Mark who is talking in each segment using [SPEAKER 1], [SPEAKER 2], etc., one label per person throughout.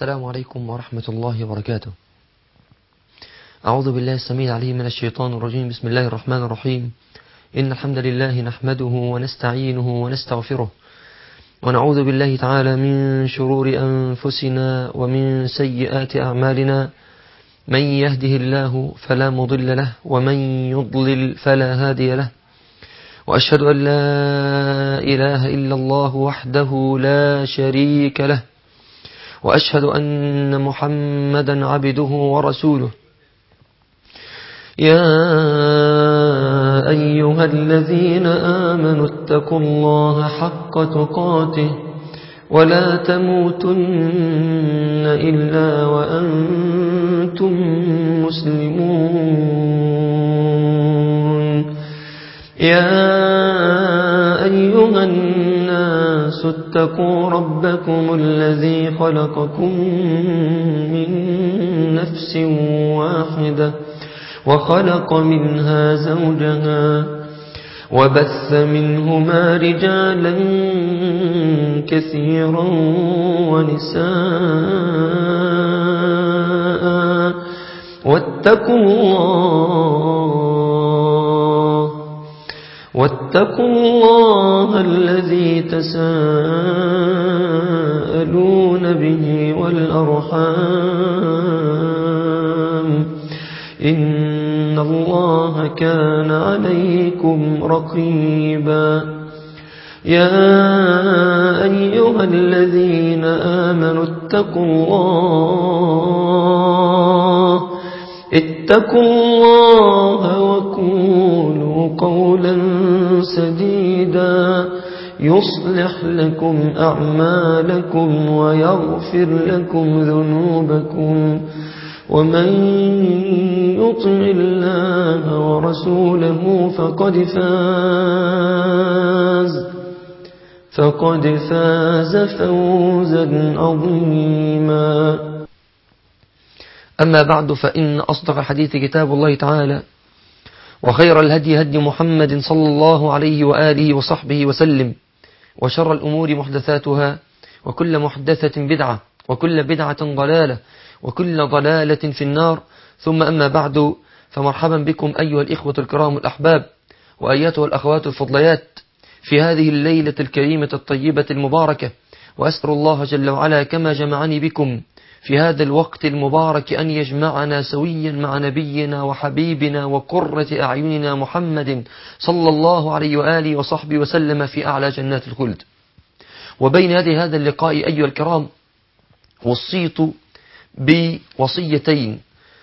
[SPEAKER 1] السلام عليكم ورحمة الله وبركاته أعوذ بالله السميع العليم من الشيطان الرجيم بسم الله الرحمن الرحيم إن الحمد لله نحمده ونستعينه ونستغفره ونعوذ بالله تعالى من شرور أنفسنا ومن سيئات أعمالنا من يهده الله فلا مضل له ومن يضلل فلا هادي له وأشهد أن لا إله إلا الله وحده لا شريك له وأشهد أن محمدا عبده ورسوله يا أيها الذين آمنوا اتقوا الله حق تقاته ولا تموتن إلا وأنتم مسلمون يا أيها الناس اتقوا ربكم الذي خلقكم من نفس واحدة وخلق منها زوجها وبث منهما رجالا كثيرا ونساء واتقوا الله واتقوا الله الذي تساءلون به والأرحام إن الله كان عليكم رقيبا يا أيها الذين آمنوا اتقوا الله اتقوا الله وقولوا قولا سديدا يصلح لكم أعمالكم ويغفر لكم ذنوبكم ومن يطع الله ورسوله فقد فاز فقد فاز فوزا عظيما أما بعد فإن أصدق الحديث كتاب الله تعالى وخير الهدي هدي محمد صلى الله عليه وآله وصحبه وسلم وشر الأمور محدثاتها وكل محدثة بدعة وكل بدعة ضلالة وكل ضلالة في النار ثم أما بعد فمرحبا بكم أيها الإخوة الكرام الأحباب وأياتها الأخوات الفضليات في هذه الليلة الكريمة الطيبة المباركة وأسأل الله جل وعلا كما جمعني بكم في هذا الوقت المبارك أن يجمعنا سويا مع نبينا وحبيبنا وقرة أعيننا محمد صلى الله عليه وآله وصحبه وسلم في أعلى جنات الخلد وبين يدي هذا اللقاء أيها الكرام وصيت بوصيتين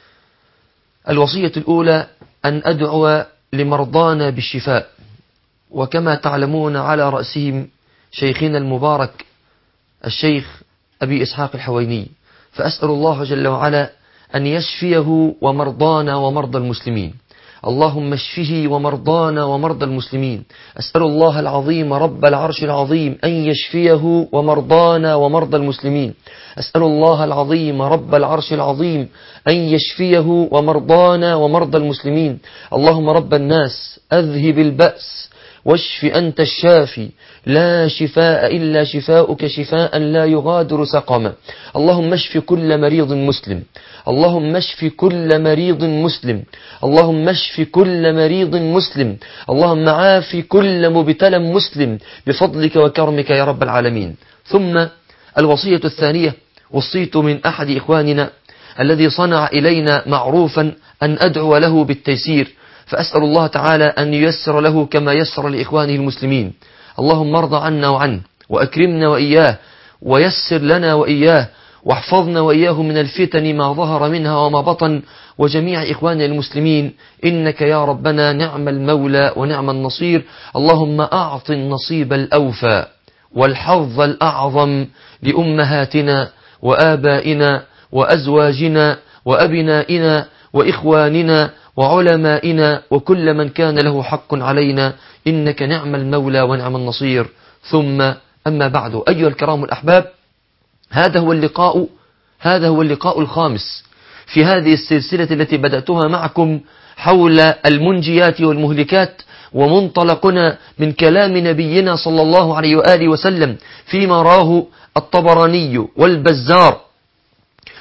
[SPEAKER 1] الوصية الأولى أن أدعو لمرضانا بالشفاء وكما تعلمون على رأسهم شيخنا المبارك الشيخ أبي إسحاق الحويني فأسأل الله جل وعلا أن يشفيه ومرضانا ومرضى المسلمين اللهم اشفه ومرضانا ومرضى المسلمين أسأل الله العظيم رب العرش العظيم أن يشفيه ومرضانا ومرضى المسلمين أسأل الله العظيم رب العرش العظيم أن يشفيه ومرضانا ومرضى المسلمين اللهم رب الناس أذهب البأس واشف أنت الشافي لا شفاء إلا شفاؤك شفاء لا يغادر سقما اللهم اشف كل مريض مسلم اللهم اشف كل مريض مسلم اللهم اشف كل مريض مسلم اللهم عاف كل مبتلى مسلم بفضلك وكرمك يا رب العالمين ثم الوصية الثانية وصيت من أحد إخواننا الذي صنع إلينا معروفا أن أدعو له بالتيسير فأسأل الله تعالى أن ييسر له كما يسر لإخوانه المسلمين اللهم ارضى عنا وعنه وأكرمنا وإياه ويسر لنا وإياه واحفظنا وإياه من الفتن ما ظهر منها وما بطن وجميع إخواننا المسلمين إنك يا ربنا نعم المولى ونعم النصير اللهم أعط النصيب الأوفى والحظ الأعظم لأمهاتنا وآبائنا وأزواجنا وأبنائنا وإخواننا وعلمائنا وكل من كان له حق علينا إنك نعم المولى ونعم النصير ثم أما بعد أيها الكرام الأحباب هذا هو اللقاء هذا هو اللقاء الخامس في هذه السلسلة التي بدأتها معكم حول المنجيات والمهلكات ومنطلقنا من كلام نبينا صلى الله عليه وآله وسلم فيما راه الطبراني والبزار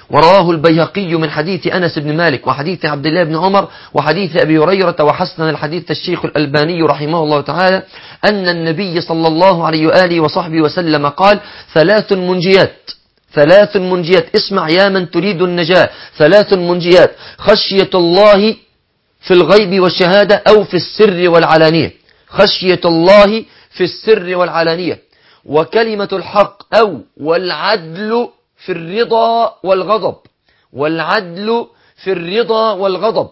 [SPEAKER 1] ورواه البيهقي من حديث أنس بن مالك وحديث عبد الله بن عمر وحديث أبي هريرة وحسن الحديث الشيخ الألباني رحمه الله تعالى أن النبي صلى الله عليه وآله وصحبه وسلم قال ثلاث منجيات ثلاث منجيات اسمع يا من تريد النجاة ثلاث منجيات خشية الله في الغيب والشهادة أو في السر والعلانية خشية الله في السر والعلانية وكلمة الحق أو والعدل في الرضا والغضب والعدل في الرضا والغضب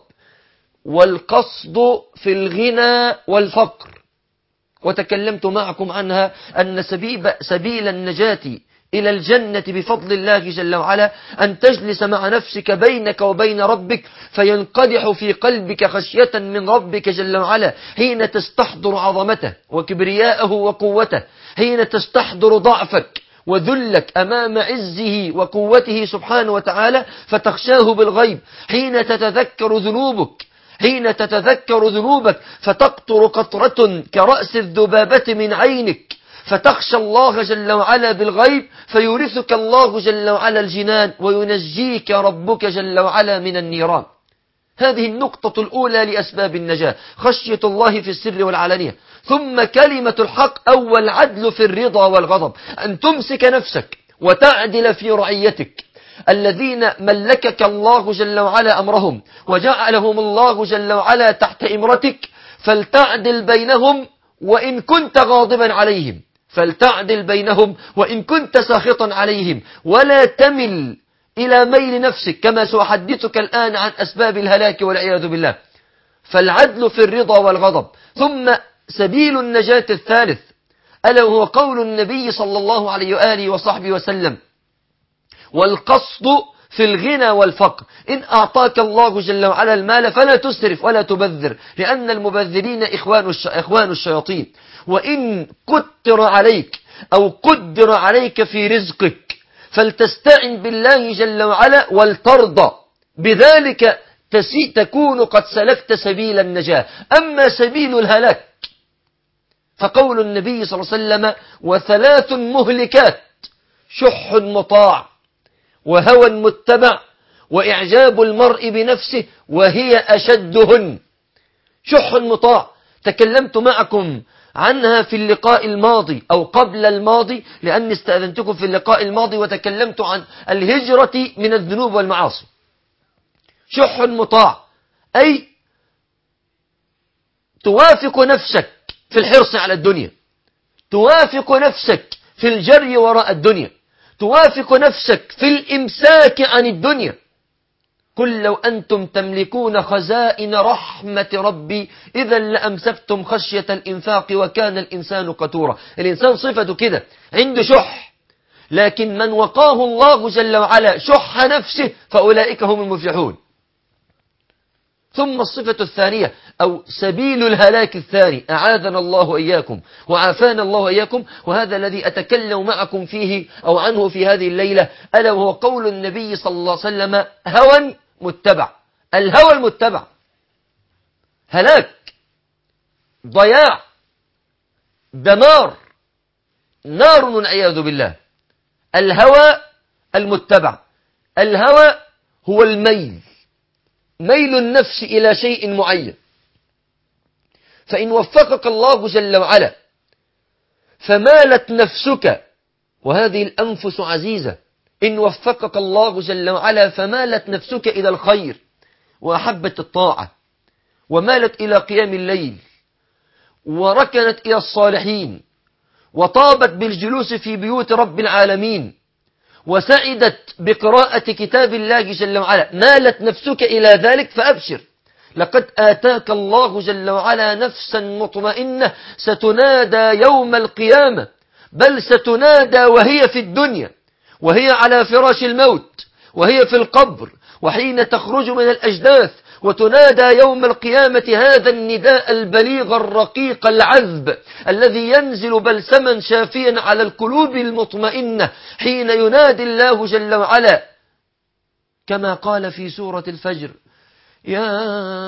[SPEAKER 1] والقصد في الغنى والفقر وتكلمت معكم عنها أن سبيل, سبيل النجاة إلى الجنة بفضل الله جل وعلا أن تجلس مع نفسك بينك وبين ربك فينقدح في قلبك خشية من ربك جل وعلا حين تستحضر عظمته وكبرياءه وقوته حين تستحضر ضعفك وذلك أمام عزه وقوته سبحانه وتعالى فتخشاه بالغيب حين تتذكر ذنوبك حين تتذكر ذنوبك فتقطر قطرة كرأس الذبابة من عينك فتخشى الله جل وعلا بالغيب فيورثك الله جل وعلا الجنان وينجيك ربك جل وعلا من النيران هذه النقطة الأولى لأسباب النجاة خشية الله في السر والعلانية ثم كلمة الحق أو العدل في الرضا والغضب أن تمسك نفسك وتعدل في رعيتك الذين ملكك الله جل وعلا أمرهم وجعلهم الله جل وعلا تحت إمرتك فلتعدل بينهم وإن كنت غاضبا عليهم فلتعدل بينهم وإن كنت ساخطا عليهم ولا تمل إلى ميل نفسك كما سأحدثك الآن عن أسباب الهلاك والعياذ بالله فالعدل في الرضا والغضب ثم سبيل النجاة الثالث ألا وهو قول النبي صلى الله عليه وآله وصحبه وسلم والقصد في الغنى والفقر إن أعطاك الله جل وعلا المال فلا تسرف ولا تبذر لأن المبذرين إخوان, الش... إخوان الشياطين وإن قدر عليك أو قدر عليك في رزقك فلتستعن بالله جل وعلا ولترضى بذلك تسي تكون قد سلكت سبيل النجاة أما سبيل الهلاك فقول النبي صلى الله عليه وسلم وثلاث مهلكات شح مطاع وهوى متبع وإعجاب المرء بنفسه وهي أشدهن شح مطاع تكلمت معكم عنها في اللقاء الماضي أو قبل الماضي لأني استأذنتكم في اللقاء الماضي وتكلمت عن الهجرة من الذنوب والمعاصي شح مطاع أي توافق نفسك في الحرص على الدنيا توافق نفسك في الجري وراء الدنيا توافق نفسك في الإمساك عن الدنيا قل لو أنتم تملكون خزائن رحمة ربي إذا لأمسكتم خشية الإنفاق وكان الإنسان قتورا الإنسان صفته كده عنده شح لكن من وقاه الله جل وعلا شح نفسه فأولئك هم المفلحون ثم الصفة الثانية أو سبيل الهلاك الثاني أعاذنا الله إياكم وعافانا الله إياكم وهذا الذي أتكلم معكم فيه أو عنه في هذه الليلة ألا وهو قول النبي صلى الله عليه وسلم هوى متبع الهوى المتبع هلاك ضياع دمار نار والعياذ بالله الهوى المتبع الهوى هو الميل ميل النفس إلى شيء معين فإن وفقك الله جل وعلا فمالت نفسك وهذه الأنفس عزيزة إن وفقك الله جل وعلا فمالت نفسك إلى الخير وأحبت الطاعة ومالت إلى قيام الليل وركنت إلى الصالحين وطابت بالجلوس في بيوت رب العالمين وسعدت بقراءة كتاب الله جل وعلا مالت نفسك إلى ذلك فأبشر لقد آتاك الله جل وعلا نفسا مطمئنة ستنادى يوم القيامة بل ستنادى وهي في الدنيا وهي على فراش الموت وهي في القبر وحين تخرج من الأجداث وتنادى يوم القيامة هذا النداء البليغ الرقيق العذب الذي ينزل بلسما شافيا على القلوب المطمئنة حين ينادي الله جل وعلا كما قال في سورة الفجر يا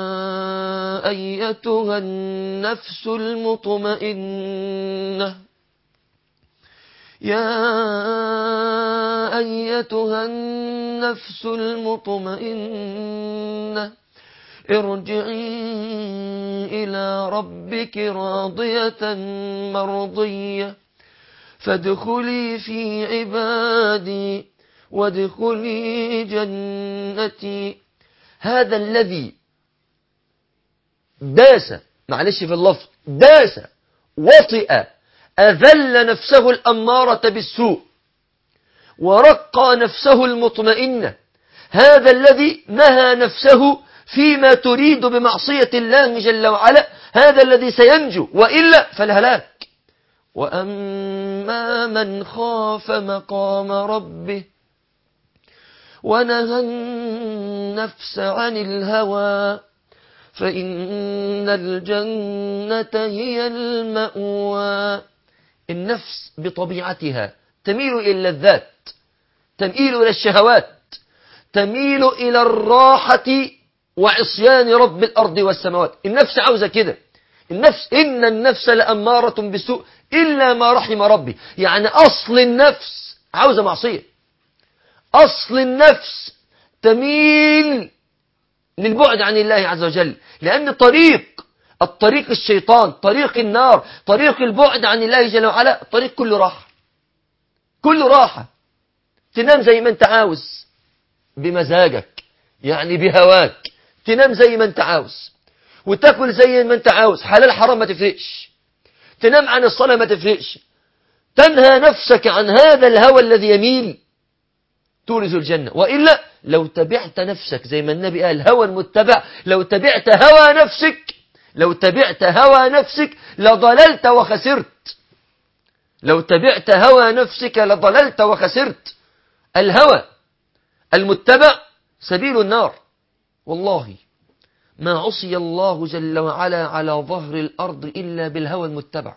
[SPEAKER 1] أيتها النفس المطمئنة يا أيتها النفس المطمئنة ارجعي إلى ربك راضية مرضية فادخلي في عبادي وادخلي جنتي هذا الذي داس معلش في اللفظ داس وطئ أذل نفسه الأمارة بالسوء ورقى نفسه المطمئنة هذا الذي نهى نفسه فيما تريد بمعصية الله جل وعلا هذا الذي سينجو وإلا فالهلاك وأما من خاف مقام ربه ونهى النفس عن الهوى فإن الجنة هي المأوى النفس بطبيعتها تميل إلى اللذات تميل إلى الشهوات تميل إلى الراحة وعصيان رب الأرض والسماوات النفس عاوزة كده النفس إن النفس لأمارة بالسوء إلا ما رحم ربي يعني أصل النفس عاوزة معصية أصل النفس تميل للبعد عن الله عز وجل لأن طريق الطريق الشيطان طريق النار طريق البعد عن الله جل وعلا طريق كله راحة كله راحة تنام زي ما انت عاوز بمزاجك يعني بهواك تنام زي ما انت عاوز وتاكل زي ما انت عاوز حلال حرام ما تفرقش تنام عن الصلاة ما تفرقش تنهى نفسك عن هذا الهوى الذي يميل تورث الجنة وإلا لو تبعت نفسك زي ما النبي قال هوى المتبع لو تبعت هوى نفسك لو تبعت هوى نفسك لضللت وخسرت لو تبعت هوى نفسك لضللت وخسرت الهوى المتبع سبيل النار والله ما عصي الله جل وعلا على ظهر الأرض إلا بالهوى المتبع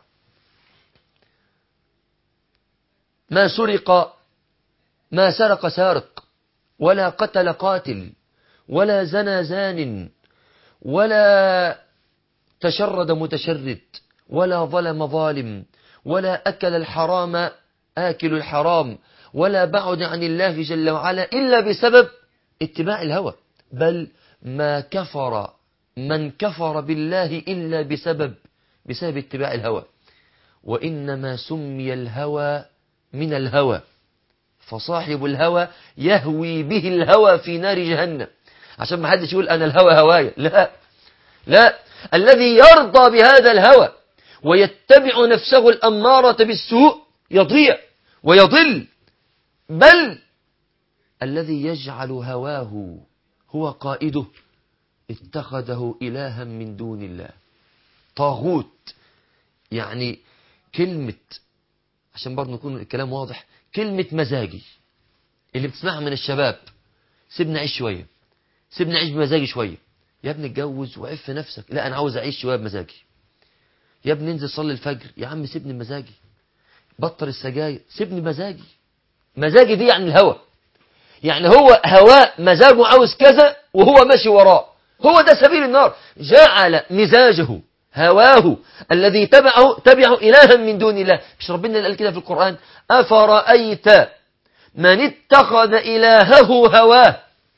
[SPEAKER 1] ما سرق ما سرق سارق ولا قتل قاتل ولا زنى زان ولا تشرد متشرد ولا ظلم ظالم ولا أكل الحرام آكل الحرام ولا بعد عن الله جل وعلا إلا بسبب اتباع الهوى بل ما كفر من كفر بالله إلا بسبب بسبب اتباع الهوى وإنما سمي الهوى من الهوى فصاحب الهوى يهوي به الهوى في نار جهنم عشان ما حدش يقول أنا الهوى هوايا لا لا الذي يرضى بهذا الهوى ويتبع نفسه الأمارة بالسوء يضيع ويضل بل الذي يجعل هواه هو قائده اتخذه إلها من دون الله طاغوت يعني كلمة عشان برضه نكون الكلام واضح كلمة مزاجي اللي بتسمعها من الشباب سيبني أعيش شوية سيبني أعيش بمزاجي شوية يا ابني اتجوز وعف نفسك لا أنا عاوز أعيش شوية بمزاجي يا ابني انزل صلي الفجر يا عم سيبني بمزاجي بطل السجاير سيبني بمزاجي مزاجي دي يعني الهوى يعني هو هواء مزاجه عاوز كذا وهو ماشي وراه هو ده سبيل النار جعل مزاجه هواه الذي تبعه تبعه إلها من دون الله مش ربنا قال كده في القرآن أفرأيت من اتخذ إلهه هواه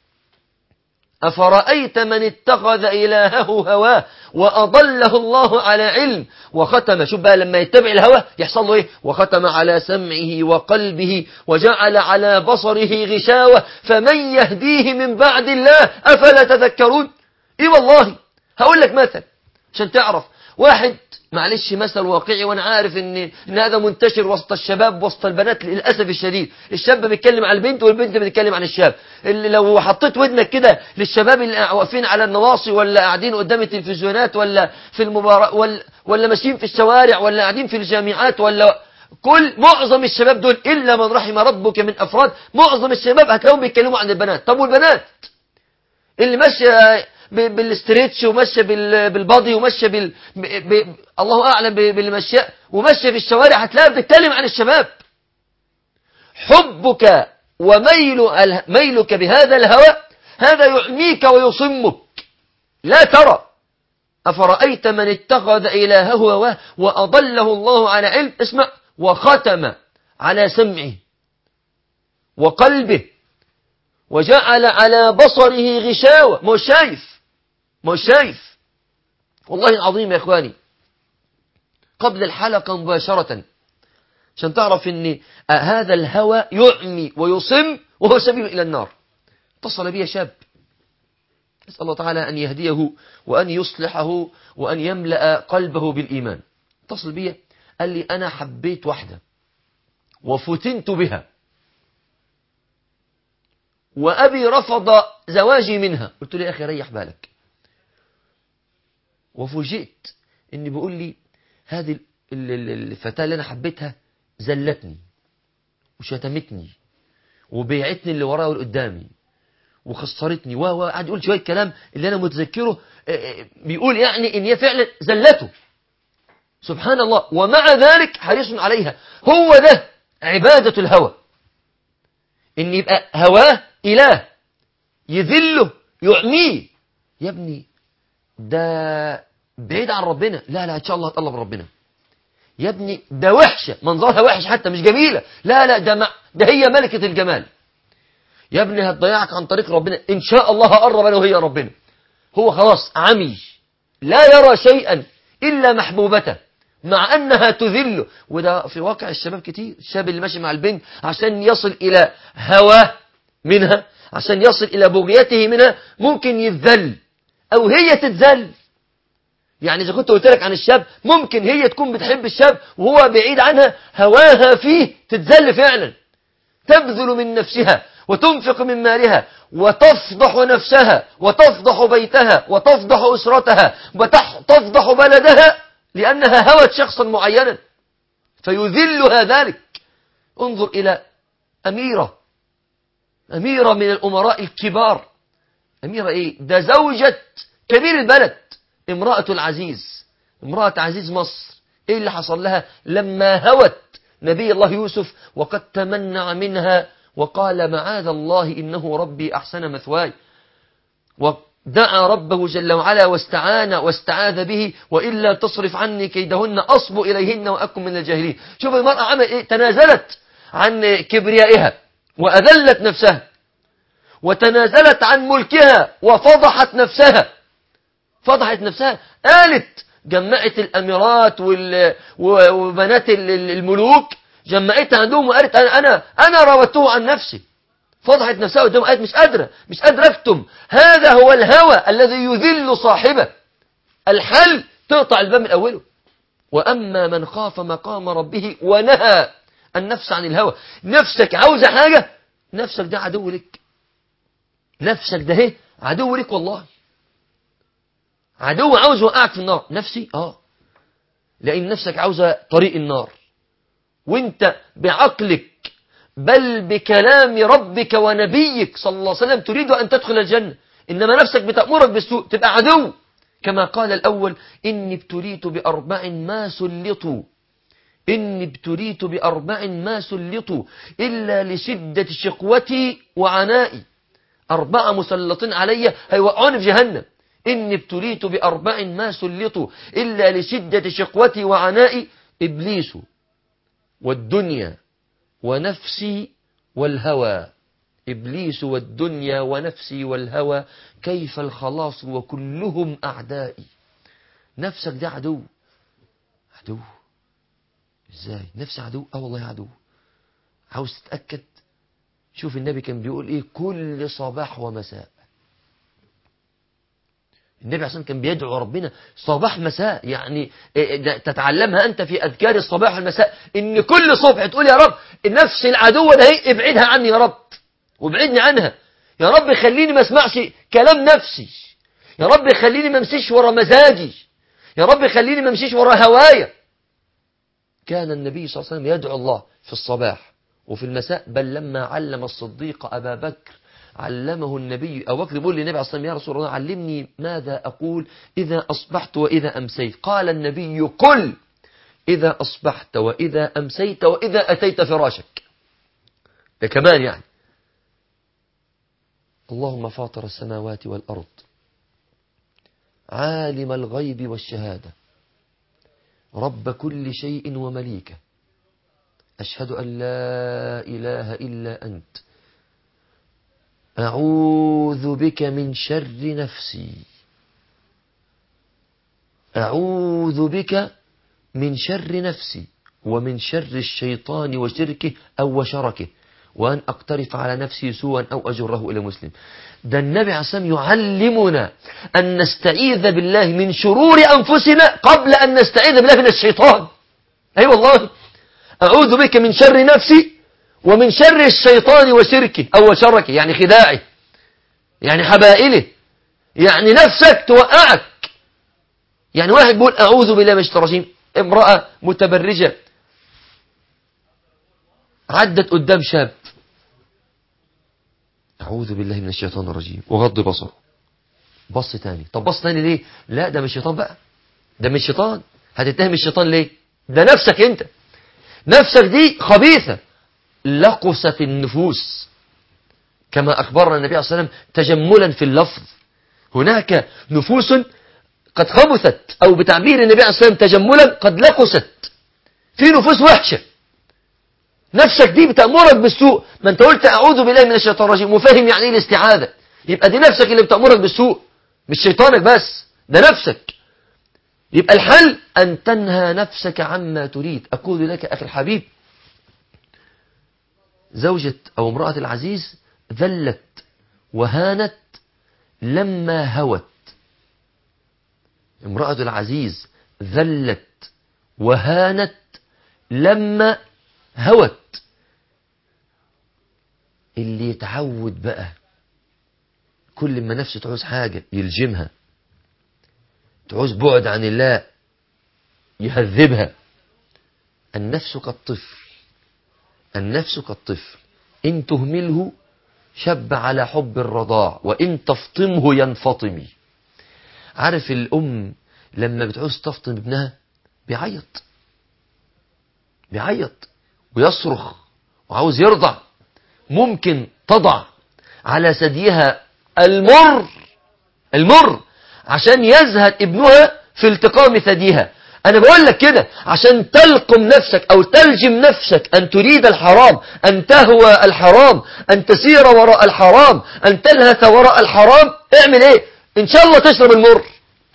[SPEAKER 1] أفرأيت من اتخذ إلهه هواه وأضله الله على علم وختم شوف بقى لما يتبع الهوى يحصل له إيه وختم على سمعه وقلبه وجعل على بصره غشاوة فمن يهديه من بعد الله أفلا تذكرون إيه والله هقول لك مثل عشان تعرف واحد معلش مثل واقعي وانا عارف ان ان هذا منتشر وسط الشباب وسط البنات للاسف الشديد الشاب بيتكلم عن البنت والبنت بتتكلم عن الشاب اللي لو حطيت ودنك كده للشباب اللي واقفين على النواصي ولا قاعدين قدام التلفزيونات ولا في المباراة ولا, ولا ماشيين في الشوارع ولا قاعدين في الجامعات ولا كل معظم الشباب دول الا من رحم ربك من افراد معظم الشباب هتلاقيهم بيتكلموا عن البنات طب والبنات اللي ماشيه بالاستريتش وماشيه بالبادي وماشيه بال ب... ب... الله اعلم بالمشاء وماشيه في الشوارع هتلاقيها بتتكلم عن الشباب حبك وميل ال... ميلك بهذا الهوى هذا يعميك ويصمك لا ترى أفرأيت من اتخذ إلهه هواه وأضله الله على علم اسمع وختم على سمعه وقلبه وجعل على بصره غشاوة مش شايف مش شايف والله العظيم يا إخواني قبل الحلقة مباشرة عشان تعرف ان هذا الهوى يعمي ويصم وهو سبيل إلى النار اتصل بي شاب نسأل الله تعالى أن يهديه وأن يصلحه وأن يملأ قلبه بالإيمان اتصل بي قال لي أنا حبيت واحدة وفتنت بها وأبي رفض زواجي منها قلت له يا أخي ريح بالك وفوجئت إني بيقول لي هذه الفتاة اللي أنا حبيتها زلتني وشتمتني وبيعتني اللي ورايا واللي قدامي وخسرتني وقعد يقول شويه كلام اللي انا متذكره بيقول يعني ان هي فعلا زلته سبحان الله ومع ذلك حريص عليها هو ده عبادة الهوى ان يبقى هواه اله يذله يعميه يا ابني ده بعيد عن ربنا لا لا ان شاء الله هتقلب ربنا يا ابني ده وحشة منظرها وحش حتى مش جميلة لا لا ده, ده هي ملكة الجمال يا ابني هتضيعك عن طريق ربنا إن شاء الله هقرب أنا وهي ربنا هو خلاص عمي لا يرى شيئا إلا محبوبته مع أنها تذله وده في واقع الشباب كتير الشاب اللي ماشي مع البنت عشان يصل إلى هواه منها عشان يصل إلى بغيته منها ممكن يذل أو هي تتذل يعني إذا كنت قلت لك عن الشاب ممكن هي تكون بتحب الشاب وهو بعيد عنها هواها فيه تتذل فعلا تبذل من نفسها وتنفق من مالها وتفضح نفسها وتفضح بيتها وتفضح أسرتها وتفضح بلدها لأنها هوت شخصا معينا فيذلها ذلك انظر إلى أميرة أميرة من الأمراء الكبار أميرة إيه ده زوجة كبير البلد امرأة العزيز امرأة عزيز مصر إيه اللي حصل لها لما هوت نبي الله يوسف وقد تمنع منها وقال معاذ الله إنه ربي أحسن مثواي ودعا ربه جل وعلا واستعان واستعاذ به وإلا تصرف عني كيدهن أصب إليهن وأكن من الجاهلين شوف المرأة عمل إيه تنازلت عن كبريائها وأذلت نفسها وتنازلت عن ملكها وفضحت نفسها فضحت نفسها قالت جمعت الأميرات وبنات الملوك جمعتها عندهم وقالت أنا أنا, أنا راودته عن نفسي فضحت نفسها قدام قالت مش قادرة مش قادرة أكتم هذا هو الهوى الذي يذل صاحبه الحل تقطع الباب من أوله وأما من خاف مقام ربه ونهى النفس عن الهوى نفسك عاوزة حاجة نفسك ده عدو لك نفسك ده هي عدو لك والله عدو عاوز يوقعك في النار نفسي اه لأن نفسك عاوزة طريق النار وانت بعقلك بل بكلام ربك ونبيك صلى الله عليه وسلم تريد أن تدخل الجنة إنما نفسك بتأمرك بالسوء تبقى عدو كما قال الأول إني ابتليت بأربع ما سلطوا إني ابتليت بأربع ما سلطوا إلا لشدة شقوتي وعنائي أربعة مسلطين علي هيوقعوني في جهنم إني ابتليت بأربع ما سلطوا إلا لشدة شقوتي وعنائي إبليس والدنيا ونفسي والهوى إبليس والدنيا ونفسي والهوى كيف الخلاص وكلهم أعدائي نفسك ده عدو عدو ازاي نفس عدو اه والله عدو عاوز تتأكد شوف النبي كان بيقول ايه كل صباح ومساء النبي عليه الصلاة كان بيدعو ربنا صباح مساء يعني تتعلمها أنت في أذكار الصباح والمساء إن كل صبح تقول يا رب نفس العدو ده هي ابعدها عني يا رب وابعدني عنها يا رب خليني ما اسمعش كلام نفسي يا رب خليني ما امشيش ورا مزاجي يا رب خليني ما امشيش ورا هوايا كان النبي صلى الله عليه وسلم يدعو الله في الصباح وفي المساء بل لما علم الصديق أبا بكر علمه النبي أو بكر يقول للنبي عليه الصلاة والسلام يا رسول الله علمني ماذا أقول إذا أصبحت وإذا أمسيت قال النبي قل إذا أصبحت وإذا أمسيت وإذا أتيت فراشك ده كمان يعني اللهم فاطر السماوات والأرض عالم الغيب والشهادة رب كل شيء ومليكه أشهد أن لا إله إلا أنت أعوذ بك من شر نفسي أعوذ بك من شر نفسي ومن شر الشيطان وشركه أو وشركه وأن أقترف على نفسي سوءا أو أجره إلى مسلم ده النبي عليه الصلاة والسلام يعلمنا أن نستعيذ بالله من شرور أنفسنا قبل أن نستعيذ بالله من الشيطان أي أيوة والله أعوذ بك من شر نفسي ومن شر الشيطان وشركه أو وشركه يعني خداعه يعني حبائله يعني نفسك توقعك يعني واحد بيقول أعوذ بالله من الشيطان الرجيم امرأة متبرجة عدت قدام شاب أعوذ بالله من الشيطان الرجيم وغض بصره بص تاني طب بص تاني ليه لا ده مش الشيطان بقى ده مش الشيطان هتتهم الشيطان ليه ده نفسك انت نفسك دي خبيثة لقست النفوس كما أخبرنا النبي عليه الصلاة والسلام تجملا في اللفظ هناك نفوس قد خبثت أو بتعبير النبي عليه الصلاة والسلام تجملا قد لقست في نفوس وحشة نفسك دي بتأمرك بالسوء ما انت قلت أعوذ بالله من الشيطان الرجيم وفاهم يعني ايه الاستعاذة يبقى دي نفسك اللي بتأمرك بالسوء مش شيطانك بس ده نفسك يبقى الحل أن تنهى نفسك عما تريد أقول لك أخي الحبيب زوجة أو امرأة العزيز ذلت وهانت لما هوت امرأة العزيز ذلت وهانت لما هوت اللي يتعود بقى كل ما نفسه تعوز حاجة يلجمها تعوز بعد عن الله يهذبها النفس كالطفل النفس كالطفل إن تهمله شب على حب الرضاع وإن تفطمه ينفطمي عارف الأم لما بتعوز تفطم ابنها بيعيط بيعيط ويصرخ وعاوز يرضع ممكن تضع على ثديها المر المر عشان يزهد ابنها في التقام ثديها أنا بقول لك كده عشان تلقم نفسك أو تلجم نفسك أن تريد الحرام أن تهوى الحرام أن تسير وراء الحرام أن تلهث وراء الحرام اعمل إيه إن شاء الله تشرب المر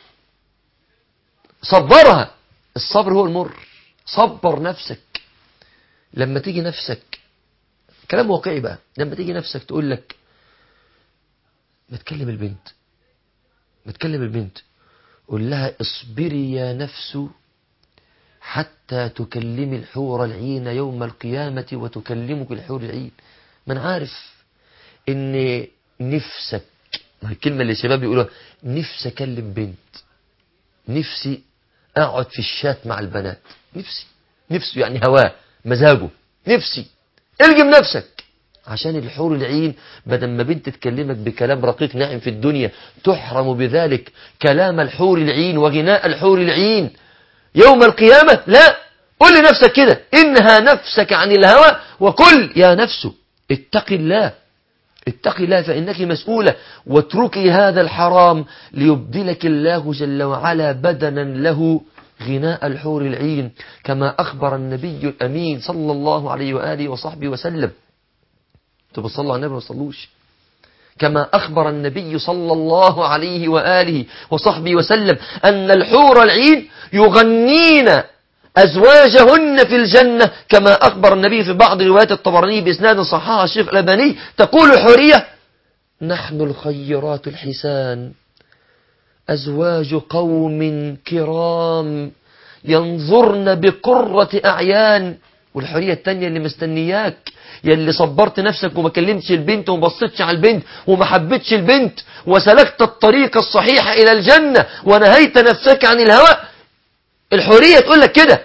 [SPEAKER 1] صبرها الصبر هو المر صبر نفسك لما تيجي نفسك كلام واقعي بقى لما تيجي نفسك تقول لك ما تكلم البنت ما تكلم البنت قول لها اصبري يا نفس حتى تكلمي الحور العين يوم القيامة وتكلمك الحور العين من عارف ان نفسك ما الكلمة اللي الشباب يقولوها نفسي اكلم بنت نفسي اقعد في الشات مع البنات نفسي نفسه يعني هواه مزاجه نفسي الجم نفسك عشان الحور العين بدل ما بنت تكلمك بكلام رقيق ناعم في الدنيا تحرم بذلك كلام الحور العين وغناء الحور العين يوم القيامة لا قل لنفسك كده إنها نفسك عن الهوى وقل يا نفس اتق الله اتق الله فإنك مسؤولة واتركي هذا الحرام ليبدلك الله جل وعلا بدنا له غناء الحور العين كما أخبر النبي الأمين صلى الله عليه وآله وصحبه وسلم انتوا بتصلوا على النبي ما تصلوش كما أخبر النبي صلى الله عليه وآله وصحبه وسلم أن الحور العين يغنين أزواجهن في الجنة كما أخبر النبي في بعض روايات الطبراني بإسناد صححها الشيخ الألباني تقول حورية نحن الخيرات الحسان أزواج قوم كرام ينظرن بقرة أعيان والحرية التانية اللي مستنياك يلي صبرت نفسك وما كلمتش البنت وما بصيتش على البنت وما حبيتش البنت وسلكت الطريق الصحيح إلى الجنة ونهيت نفسك عن الهوى الحرية تقول لك كده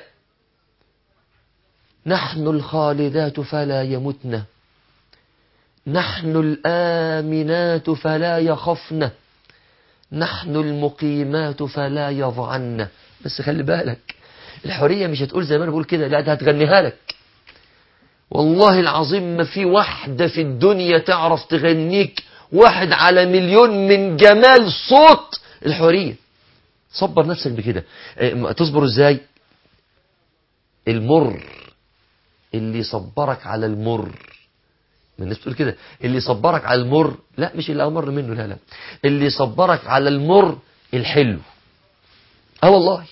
[SPEAKER 1] نحن الخالدات فلا يمتن نحن الآمنات فلا يخفن نحن المقيمات فلا يضعن بس خلي بالك الحرية مش هتقول زي ما انا بقول كده لا ده هتغنيها لك والله العظيم ما في واحدة في الدنيا تعرف تغنيك واحد على مليون من جمال صوت الحرية صبر نفسك بكده اه تصبر ازاي المر اللي يصبرك على المر ما الناس بتقول كده اللي يصبرك على المر لا مش اللي امر منه لا لا اللي يصبرك على المر الحلو اه والله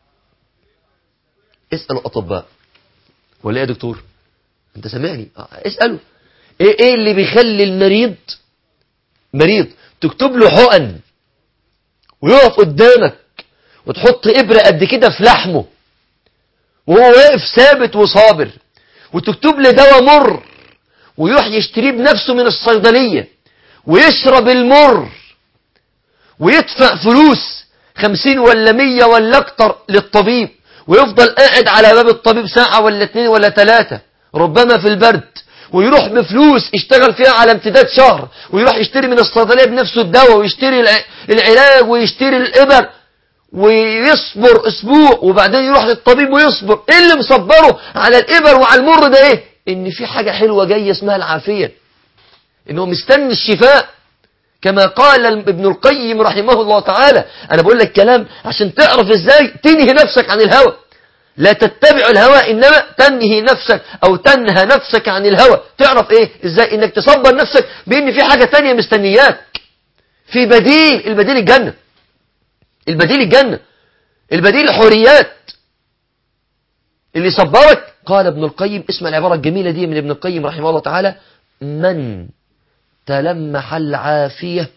[SPEAKER 1] اسال الاطباء ولا ايه يا دكتور انت سامعني آه، اساله ايه ايه اللي بيخلي المريض مريض تكتب له حقن ويقف قدامك وتحط ابره قد كده في لحمه وهو واقف ثابت وصابر وتكتب له دواء مر ويروح يشتريه بنفسه من الصيدلية ويشرب المر ويدفع فلوس خمسين ولا مية ولا اكتر للطبيب ويفضل قاعد على باب الطبيب ساعة ولا اتنين ولا تلاتة ربما في البرد ويروح بفلوس يشتغل فيها على امتداد شهر ويروح يشتري من الصيدلية بنفسه الدواء ويشتري الع- العلاج ويشتري الإبر ويصبر اسبوع وبعدين يروح للطبيب ويصبر ايه اللي مصبره على الابر وعلى المر ده ايه ان في حاجة حلوة جاية اسمها العافية انه مستني الشفاء كما قال ابن القيم رحمه الله تعالى انا بقول لك كلام عشان تعرف ازاي تنهي نفسك عن الهوى لا تتبع الهوى انما تنهي نفسك او تنهى نفسك عن الهوى تعرف ايه ازاي انك تصبر نفسك بان في حاجة تانية مستنياك في بديل البديل الجنة البديل الجنة البديل الحريات اللي صبرك قال ابن القيم اسمع العبارة الجميلة دي من ابن القيم رحمه الله تعالى من تلمح العافية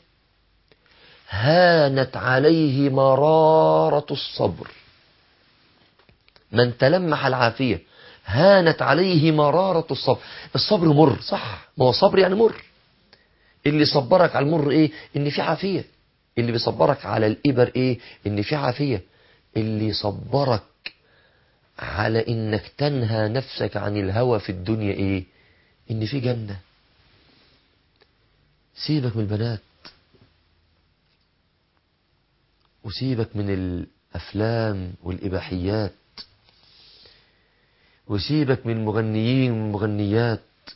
[SPEAKER 1] هانت عليه مرارة الصبر من تلمح العافية هانت عليه مرارة الصبر الصبر مر صح ما هو صبر يعني مر اللي صبرك على المر ايه ان في عافية اللي بيصبرك على الإبر ايه ان في عافية اللي يصبرك على انك تنهى نفسك عن الهوى في الدنيا ايه ان في جنة سيبك من البنات وسيبك من الافلام والاباحيات وسيبك من المغنيين والمغنيات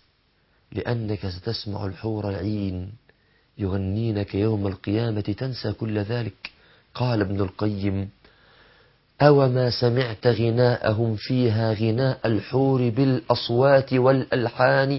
[SPEAKER 1] لانك ستسمع الحور العين يغنينك يوم القيامة تنسى كل ذلك قال ابن القيم أوما سمعت غناءهم فيها غناء الحور بالأصوات والألحان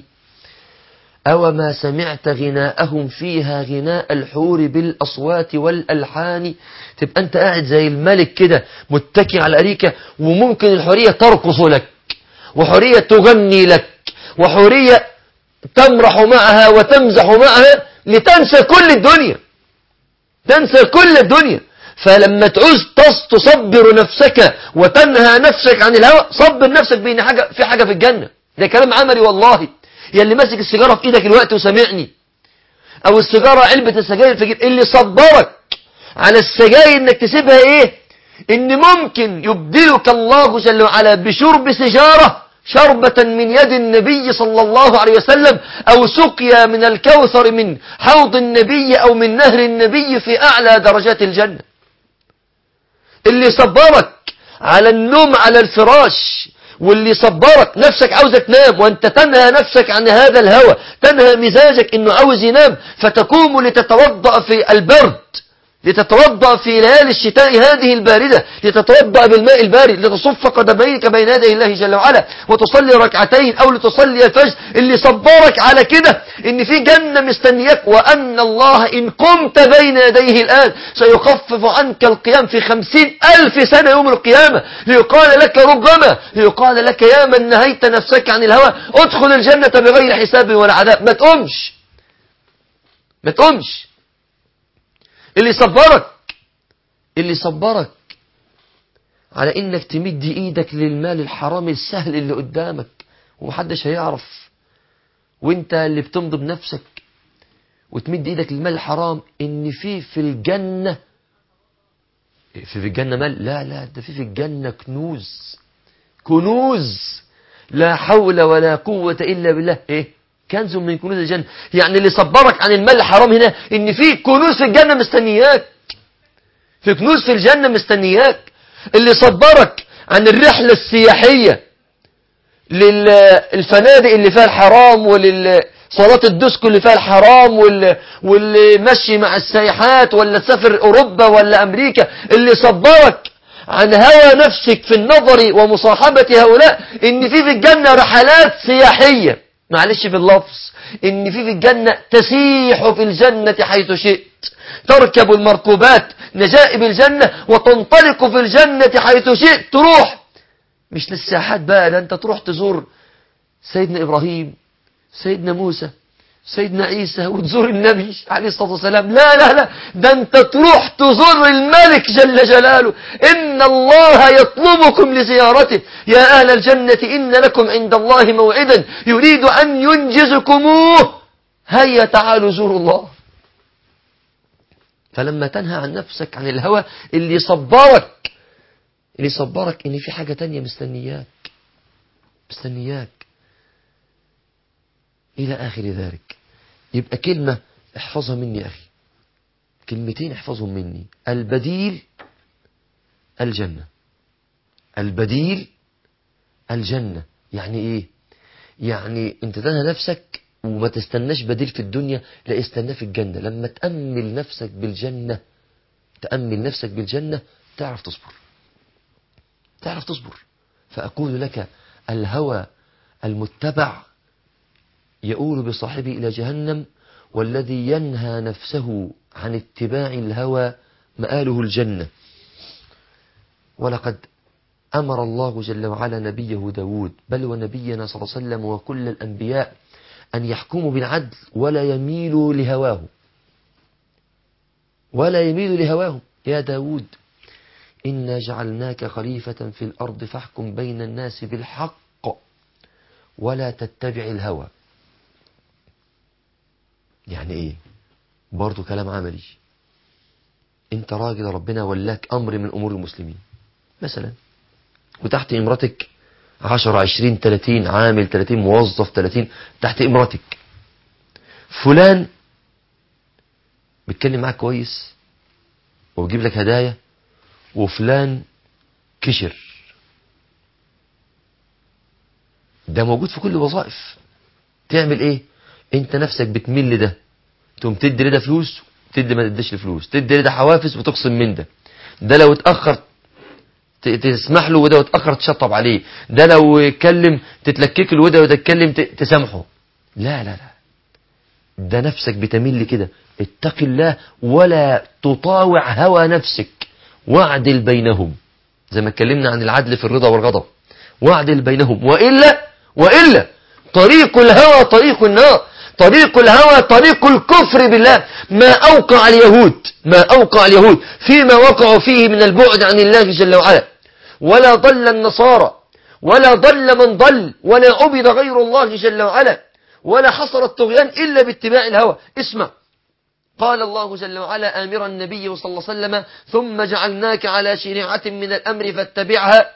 [SPEAKER 1] أوما سمعت غناءهم فيها غناء الحور بالأصوات والألحان تبقى أنت قاعد زي الملك كده متكي على أريكة وممكن الحورية ترقص لك وحورية تغني لك وحورية تمرح معها وتمزح معها لتنسى كل الدنيا تنسى كل الدنيا فلما تعوز تص تصبر نفسك وتنهى نفسك عن الهوى صبر نفسك بين حاجة في حاجة في الجنة ده كلام عملي والله يا اللي ماسك السيجارة في ايدك الوقت وسامعني او السيجارة علبة السجاير في جيب اللي صبرك على السجاير انك تسيبها ايه ان ممكن يبدلك الله جل وعلا بشرب سجارة شربة من يد النبي صلى الله عليه وسلم أو سقيا من الكوثر من حوض النبي أو من نهر النبي في أعلى درجات الجنة اللي صبرك على النوم على الفراش واللي صبرك نفسك عاوزة تنام وانت تنهى نفسك عن هذا الهوى تنهى مزاجك انه عاوز ينام فتقوم لتتوضأ في البرد لتتوضأ في ليالي الشتاء هذه الباردة لتتوضأ بالماء البارد لتصف قدميك بين يدي الله جل وعلا وتصلي ركعتين أو لتصلي الفجر اللي صبرك على كده إن في جنة مستنياك وأن الله إن قمت بين يديه الآن سيخفف عنك القيام في خمسين ألف سنة يوم القيامة ليقال لك ربما ليقال لك يا من نهيت نفسك عن الهوى ادخل الجنة بغير حساب ولا عذاب ما تقومش ما تقومش اللي صبرك اللي صبرك على انك تمد ايدك للمال الحرام السهل اللي قدامك ومحدش هيعرف وانت اللي بتمضي بنفسك وتمد ايدك للمال الحرام ان في في الجنة في في الجنة مال لا لا ده في في الجنة كنوز كنوز لا حول ولا قوة إلا بالله إيه كنز من كنوز الجنة يعني اللي صبرك عن المال الحرام هنا ان في كنوز في الجنة مستنياك في كنوز في الجنة مستنياك اللي صبرك عن الرحلة السياحية للفنادق اللي فيها الحرام وللصلاة الديسكو اللي فيها الحرام وال... واللي مشي مع السياحات ولا تسافر أوروبا ولا أمريكا اللي صبرك عن هوى نفسك في النظر ومصاحبة هؤلاء إن في في الجنة رحلات سياحية معلش في اللفظ إن في في الجنة تسيح في الجنة حيث شئت تركب المركوبات نجائب الجنة وتنطلق في الجنة حيث شئت تروح مش للساحات بقى ده أنت تروح تزور سيدنا إبراهيم سيدنا موسى سيدنا عيسى وتزور النبي عليه الصلاة والسلام لا لا لا ده انت تروح تزور الملك جل جلاله إن الله يطلبكم لزيارته يا أهل الجنة إن لكم عند الله موعدا يريد أن ينجزكموه هيا تعالوا زوروا الله فلما تنهى عن نفسك عن الهوى اللي يصبرك اللي يصبرك ان في حاجة تانية مستنياك مستنياك إلى آخر ذلك يبقى كلمة احفظها مني أخي كلمتين احفظهم مني البديل الجنة البديل الجنة يعني ايه يعني انت تنهى نفسك وما تستناش بديل في الدنيا لا استناه في الجنة لما تأمل نفسك بالجنة تأمل نفسك بالجنة تعرف تصبر تعرف تصبر فأقول لك الهوى المتبع يؤول بصاحبه إلى جهنم والذي ينهى نفسه عن اتباع الهوى مآله الجنة ولقد أمر الله جل وعلا نبيه داود بل ونبينا صلى الله عليه وسلم وكل الأنبياء أن يحكموا بالعدل ولا يميلوا لهواه ولا يميلوا لهواه يا داود إنا جعلناك خليفة في الأرض فاحكم بين الناس بالحق ولا تتبع الهوى يعني ايه برضو كلام عملي انت راجل ربنا ولاك امر من امور المسلمين مثلا وتحت امرتك عشر عشرين تلاتين عامل تلاتين موظف تلاتين تحت امرتك فلان بيتكلم معاك كويس وبيجيب لك هدايا وفلان كشر ده موجود في كل الوظائف تعمل ايه انت نفسك بتميل لده تقوم تدي لده فلوس تدي ما تديش فلوس تدي لده حوافز وتقسم من ده ده لو اتأخر تسمح له وده وتأخر تشطب عليه ده لو يتكلم تتلكك له وده وتتكلم تسامحه لا لا لا ده نفسك بتميل لكده اتق الله ولا تطاوع هوى نفسك واعدل بينهم زي ما اتكلمنا عن العدل في الرضا والغضب واعدل بينهم وإلا وإلا طريق الهوى طريق النار طريق الهوى طريق الكفر بالله ما أوقع اليهود ما أوقع اليهود فيما وقعوا فيه من البعد عن الله جل وعلا ولا ضل النصارى ولا ضل من ضل ولا عبد غير الله جل وعلا ولا حصل الطغيان إلا باتباع الهوى اسمع قال الله جل وعلا آمرا النبي صلى الله عليه وسلم ثم جعلناك على شريعة من الأمر فاتبعها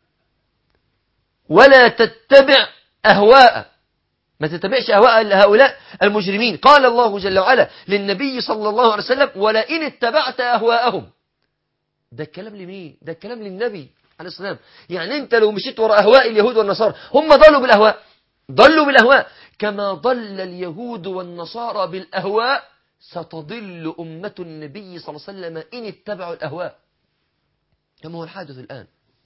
[SPEAKER 1] ولا تتبع أهواء ما تتبعش أهواء هؤلاء المجرمين قال الله جل وعلا للنبي صلى الله عليه وسلم ولئن اتبعت أهواءهم ده الكلام لمين ده الكلام للنبي عليه السلام يعني انت لو مشيت وراء أهواء اليهود والنصارى هم ضلوا بالأهواء ضلوا بالأهواء كما ضل اليهود والنصارى بالأهواء ستضل أمة النبي صلى الله عليه وسلم إن اتبعوا الأهواء كما هو الحادث الآن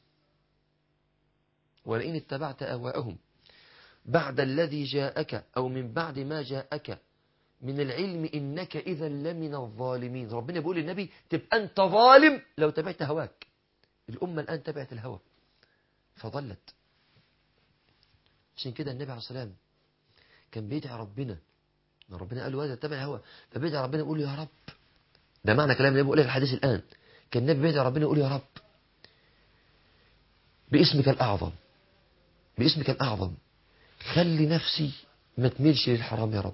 [SPEAKER 1] ولئن اتبعت أهواءهم بعد الذي جاءك أو من بعد ما جاءك من العلم إنك إذا لمن الظالمين ربنا بيقول للنبي تبقى أنت ظالم لو تبعت هواك الأمة الآن تبعت الهوى فضلت عشان كده النبي عليه الصلاة والسلام كان بيدعي ربنا ربنا قال له هذا تبع الهوى فبيدعي ربنا يقول له يا رب ده معنى كلام النبي بيقول لك الحديث الآن كان النبي بيدعي ربنا يقول يا رب باسمك الأعظم باسمك الأعظم خلي نفسي ما تميلش للحرام يا رب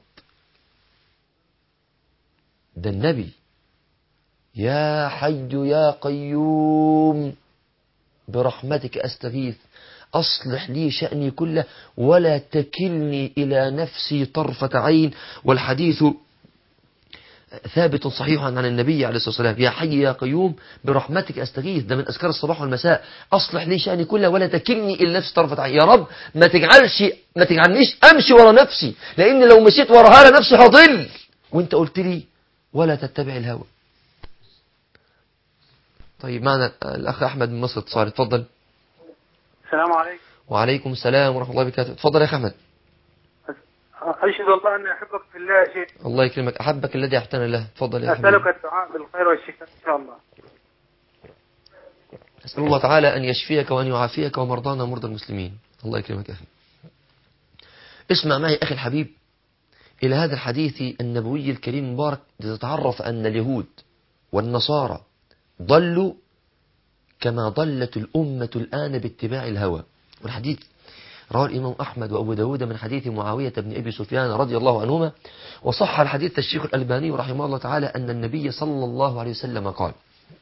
[SPEAKER 1] ده النبي يا حي يا قيوم برحمتك أستغيث أصلح لي شأني كله ولا تكلني إلى نفسي طرفة عين والحديث ثابت صحيح عن النبي عليه الصلاة والسلام يا حي يا قيوم برحمتك أستغيث ده من أذكار الصباح والمساء أصلح لي شأني كله ولا تكلني إلى نفسي طرفة عين يا رب ما تجعلش ما تجعلنيش أمشي ورا نفسي لأن لو مشيت وراها نفسي هضل وانت قلت لي ولا تتبع الهوى طيب معنا الأخ أحمد من مصر اتصال اتفضل
[SPEAKER 2] السلام عليكم
[SPEAKER 1] وعليكم السلام ورحمة الله وبركاته اتفضل يا أخ أحمد
[SPEAKER 2] أشهد الله أني أحبك في الله يا شيخ
[SPEAKER 1] الله يكرمك أحبك الذي أحسن الله اتفضل يا أخي
[SPEAKER 2] أسألك الدعاء بالخير والشفاء إن شاء الله
[SPEAKER 1] أسأل الله تعالى أن يشفيك وأن يعافيك ومرضانا ومرضى المسلمين الله يكرمك يا أخي اسمع معي أخي الحبيب إلى هذا الحديث النبوي الكريم المبارك لتتعرف أن اليهود والنصارى ضلوا كما ضلت الأمة الآن باتباع الهوى والحديث رواه الإمام أحمد وأبو داود من حديث معاوية بن أبي سفيان رضي الله عنهما وصح الحديث الشيخ الألباني رحمه الله تعالى أن النبي صلى الله عليه وسلم قال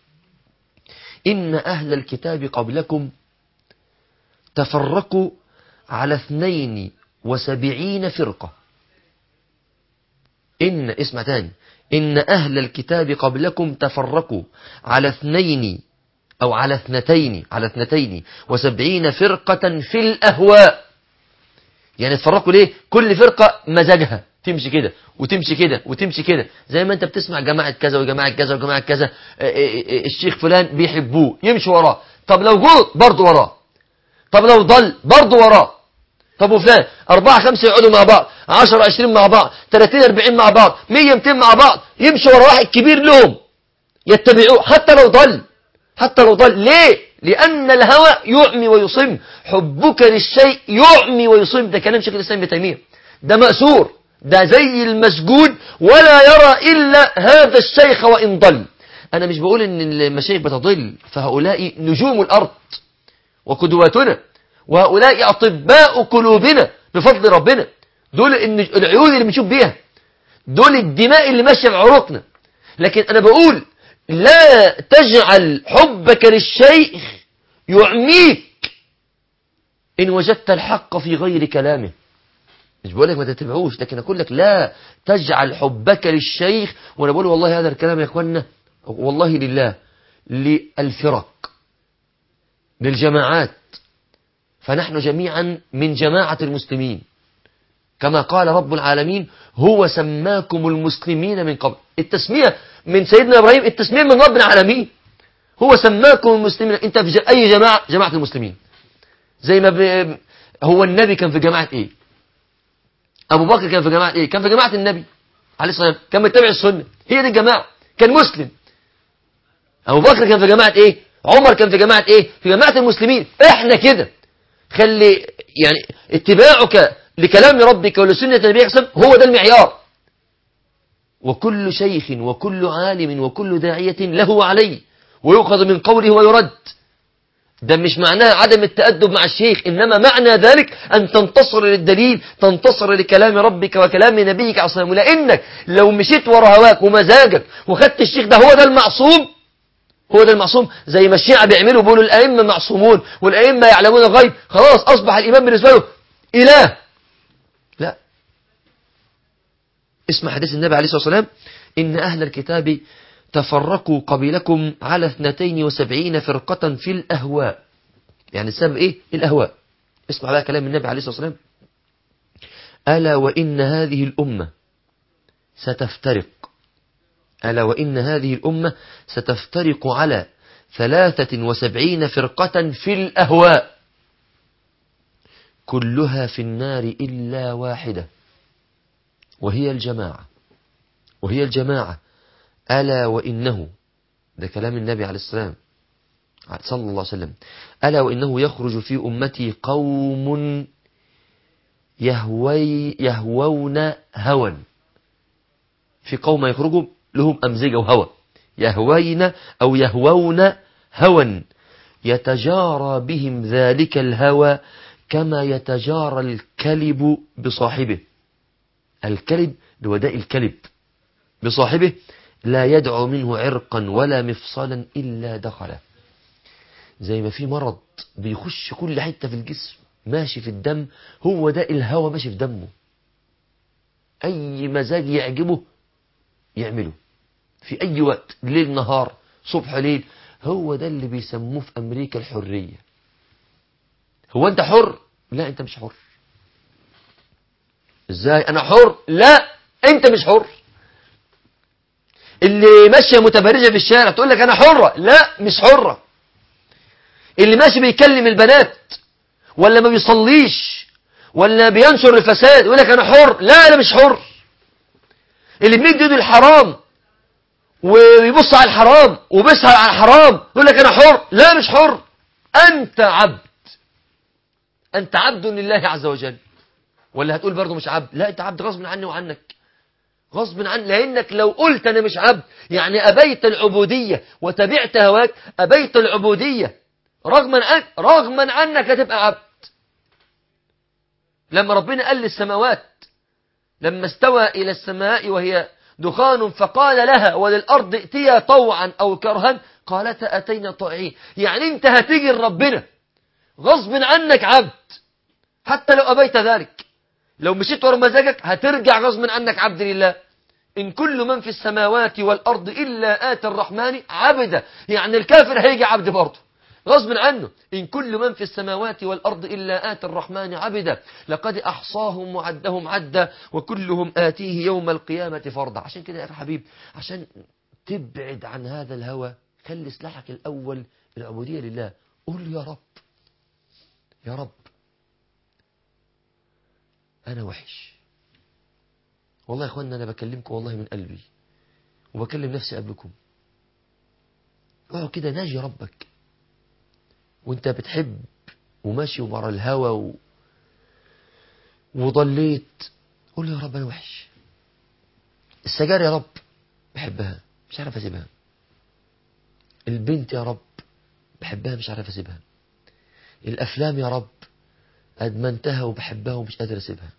[SPEAKER 1] إن أهل الكتاب قبلكم تفرقوا على اثنين وسبعين فرقة إن اسمع تاني إن أهل الكتاب قبلكم تفرقوا على اثنين أو على اثنتين على اثنتين وسبعين فرقة في الأهواء يعني تفرقوا ليه كل فرقة مزاجها تمشي كده وتمشي كده وتمشي كده زي ما انت بتسمع جماعة كذا وجماعة كذا وجماعة كذا اه اه اه الشيخ فلان بيحبوه يمشي وراه طب لو جوط برضه وراه طب لو ضل برضه وراه طب وفلان أربعة خمسة يقعدوا مع بعض عشرة عشرين مع بعض تلاتين أربعين مع بعض مية ميتين مع بعض يمشوا ورا واحد كبير لهم يتبعوه حتى لو ضل حتى لو ضل ليه لأن الهوى يعمي ويصم حبك للشيء يعمي ويصم ده كلام شيخ الإسلام ابن تيمية ده مأسور ده زي المسجون ولا يرى إلا هذا الشيخ وإن ضل أنا مش بقول إن المشايخ بتضل فهؤلاء نجوم الأرض وقدواتنا وهؤلاء أطباء قلوبنا بفضل ربنا دول العيون اللي بنشوف بيها دول الدماء اللي ماشية في عروقنا لكن أنا بقول لا تجعل حبك للشيخ يعميك إن وجدت الحق في غير كلامه مش بقول لك ما تتبعوش لكن أقول لك لا تجعل حبك للشيخ وأنا بقول والله هذا الكلام يا إخوانا والله لله للفرق للجماعات فنحن جميعا من جماعة المسلمين كما قال رب العالمين هو سماكم المسلمين من قبل التسمية من سيدنا إبراهيم التسمية من رب العالمين هو سماكم المسلمين انت في أي جماعة جماعة المسلمين زي ما ب... هو النبي كان في جماعة ايه ابو بكر كان في جماعة ايه كان في جماعة النبي عليه الصلاة والسلام كان متبع السنة هي دي الجماعة كان مسلم ابو بكر كان في جماعة ايه عمر كان في جماعة ايه في جماعة المسلمين احنا كده خلي يعني اتباعك لكلام ربك ولسنة نبيك هو ده المعيار وكل شيخ وكل عالم وكل داعية له عليه ويؤخذ من قوله ويرد ده مش معناه عدم التأدب مع الشيخ إنما معنى ذلك أن تنتصر للدليل تنتصر لكلام ربك وكلام نبيك عليه الصلاة والسلام لأنك لو مشيت ورا هواك ومزاجك وخدت الشيخ ده هو ده المعصوم هو ده المعصوم زي ما الشيعة بيعملوا بيقولوا الأئمة معصومون والأئمة يعلمون الغيب خلاص أصبح الإمام بالنسبة له إله لا اسمع حديث النبي عليه الصلاة والسلام إن أهل الكتاب تفرقوا قبيلكم على اثنتين وسبعين فرقة في الأهواء يعني السبب إيه الأهواء اسمع بقى كلام النبي عليه الصلاة والسلام ألا وإن هذه الأمة ستفترق ألا وإن هذه الأمة ستفترق على ثلاثة وسبعين فرقة في الأهواء كلها في النار إلا واحدة وهي الجماعة وهي الجماعة ألا وإنه ده كلام النبي عليه السلام صلى الله عليه وسلم ألا وإنه يخرج في أمتي قوم يهوي يهوون هوى في قوم يخرجوا لهم أمزجة وهوى يهوين أو يهوون هوى يتجارى بهم ذلك الهوى كما يتجارى الكلب بصاحبه الكلب لوداء الكلب بصاحبه لا يدعو منه عرقا ولا مفصلا إلا دخله زي ما في مرض بيخش كل حتة في الجسم ماشي في الدم هو ده الهوى ماشي في دمه أي مزاج يعجبه يعمله في أي وقت ليل نهار صبح ليل هو ده اللي بيسموه في أمريكا الحرية هو أنت حر لا أنت مش حر إزاي أنا حر لا أنت مش حر اللي ماشية متبرجة في الشارع تقول لك أنا حرة لا مش حرة اللي ماشي بيكلم البنات ولا ما بيصليش ولا بينشر الفساد يقول لك أنا حر لا أنا مش حر اللي بيمد ايده الحرام ويبص على الحرام وبيسهر على الحرام يقول لك أنا حر لا مش حر أنت عبد أنت عبد لله عز وجل ولا هتقول برضه مش عبد لا أنت عبد غصب عني وعنك غصب عن لأنك لو قلت أنا مش عبد يعني أبيت العبودية وتبعت هواك أبيت العبودية رغما عنك رغما عنك هتبقى عبد لما ربنا قال للسماوات لما استوى إلى السماء وهي دخان فقال لها وللأرض ائتيا طوعا أو كرها قالتا أتينا طائعين يعني أنت هتيجي لربنا غصب عنك عبد حتى لو أبيت ذلك لو مشيت ورا مزاجك هترجع غصب عنك عبد لله إن كل من في السماوات والأرض إلا آتى الرحمن عبدا يعني الكافر هيجي عبد برضه غصب عنه إن كل من في السماوات والأرض إلا آتى الرحمن عبدا لقد أحصاهم وعدهم عدا وكلهم آتيه يوم القيامة فردا عشان كده يا أخي حبيب عشان تبعد عن هذا الهوى خلي سلاحك الأول العبودية لله قول يا رب يا رب أنا وحش والله يا أخوانا أنا بكلمكم والله من قلبي وبكلم نفسي قبلكم اقعد كده ناجي ربك وانت بتحب وماشي ورا الهوى و... وضليت قول له يا رب انا وحش السجاير يا رب بحبها مش عارف اسيبها البنت يا رب بحبها مش عارف اسيبها الافلام يا رب ادمنتها وبحبها ومش قادر اسيبها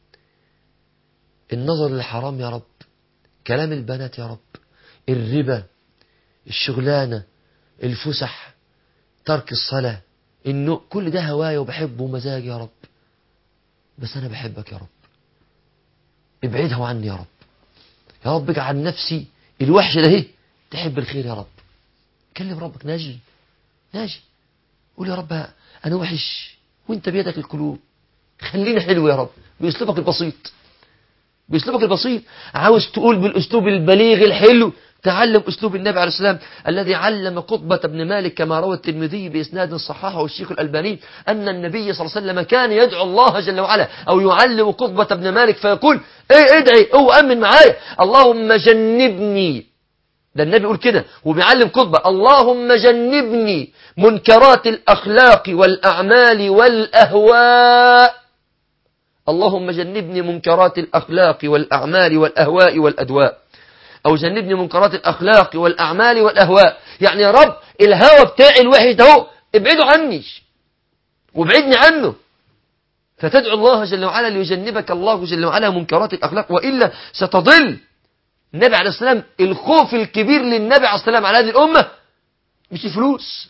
[SPEAKER 1] النظر للحرام يا رب كلام البنات يا رب الربا الشغلانة الفسح ترك الصلاة إنه كل ده هواية وبحبه ومزاجي يا رب بس أنا بحبك يا رب ابعدها عني يا رب يا رب اجعل نفسي الوحشة ده هي تحب الخير يا رب كلم ربك ناجي ناجي قول يا رب أنا وحش وانت بيدك القلوب خلينا حلو يا رب بأسلوبك البسيط بأسلوبك البسيط عاوز تقول بالأسلوب البليغ الحلو تعلم أسلوب النبي عليه السلام الذي علم قطبة بن مالك كما روى الترمذي بإسناد صححه والشيخ الألباني أن النبي صلى الله عليه وسلم كان يدعو الله جل وعلا أو يعلم قطبة بن مالك فيقول إيه ادعي أو أمن معايا اللهم جنبني ده النبي يقول كده وبيعلم قطبة اللهم جنبني منكرات الأخلاق والأعمال والأهواء اللهم جنبني منكرات الأخلاق والأعمال والأهواء والأدواء أو جنبني منكرات الأخلاق والأعمال والأهواء يعني يا رب الهوى بتاعي الوحش ده ابعده عني وابعدني عنه فتدعو الله جل وعلا ليجنبك الله جل وعلا منكرات الأخلاق وإلا ستضل النبي عليه السلام الخوف الكبير للنبي عليه السلام على هذه الأمة مش الفلوس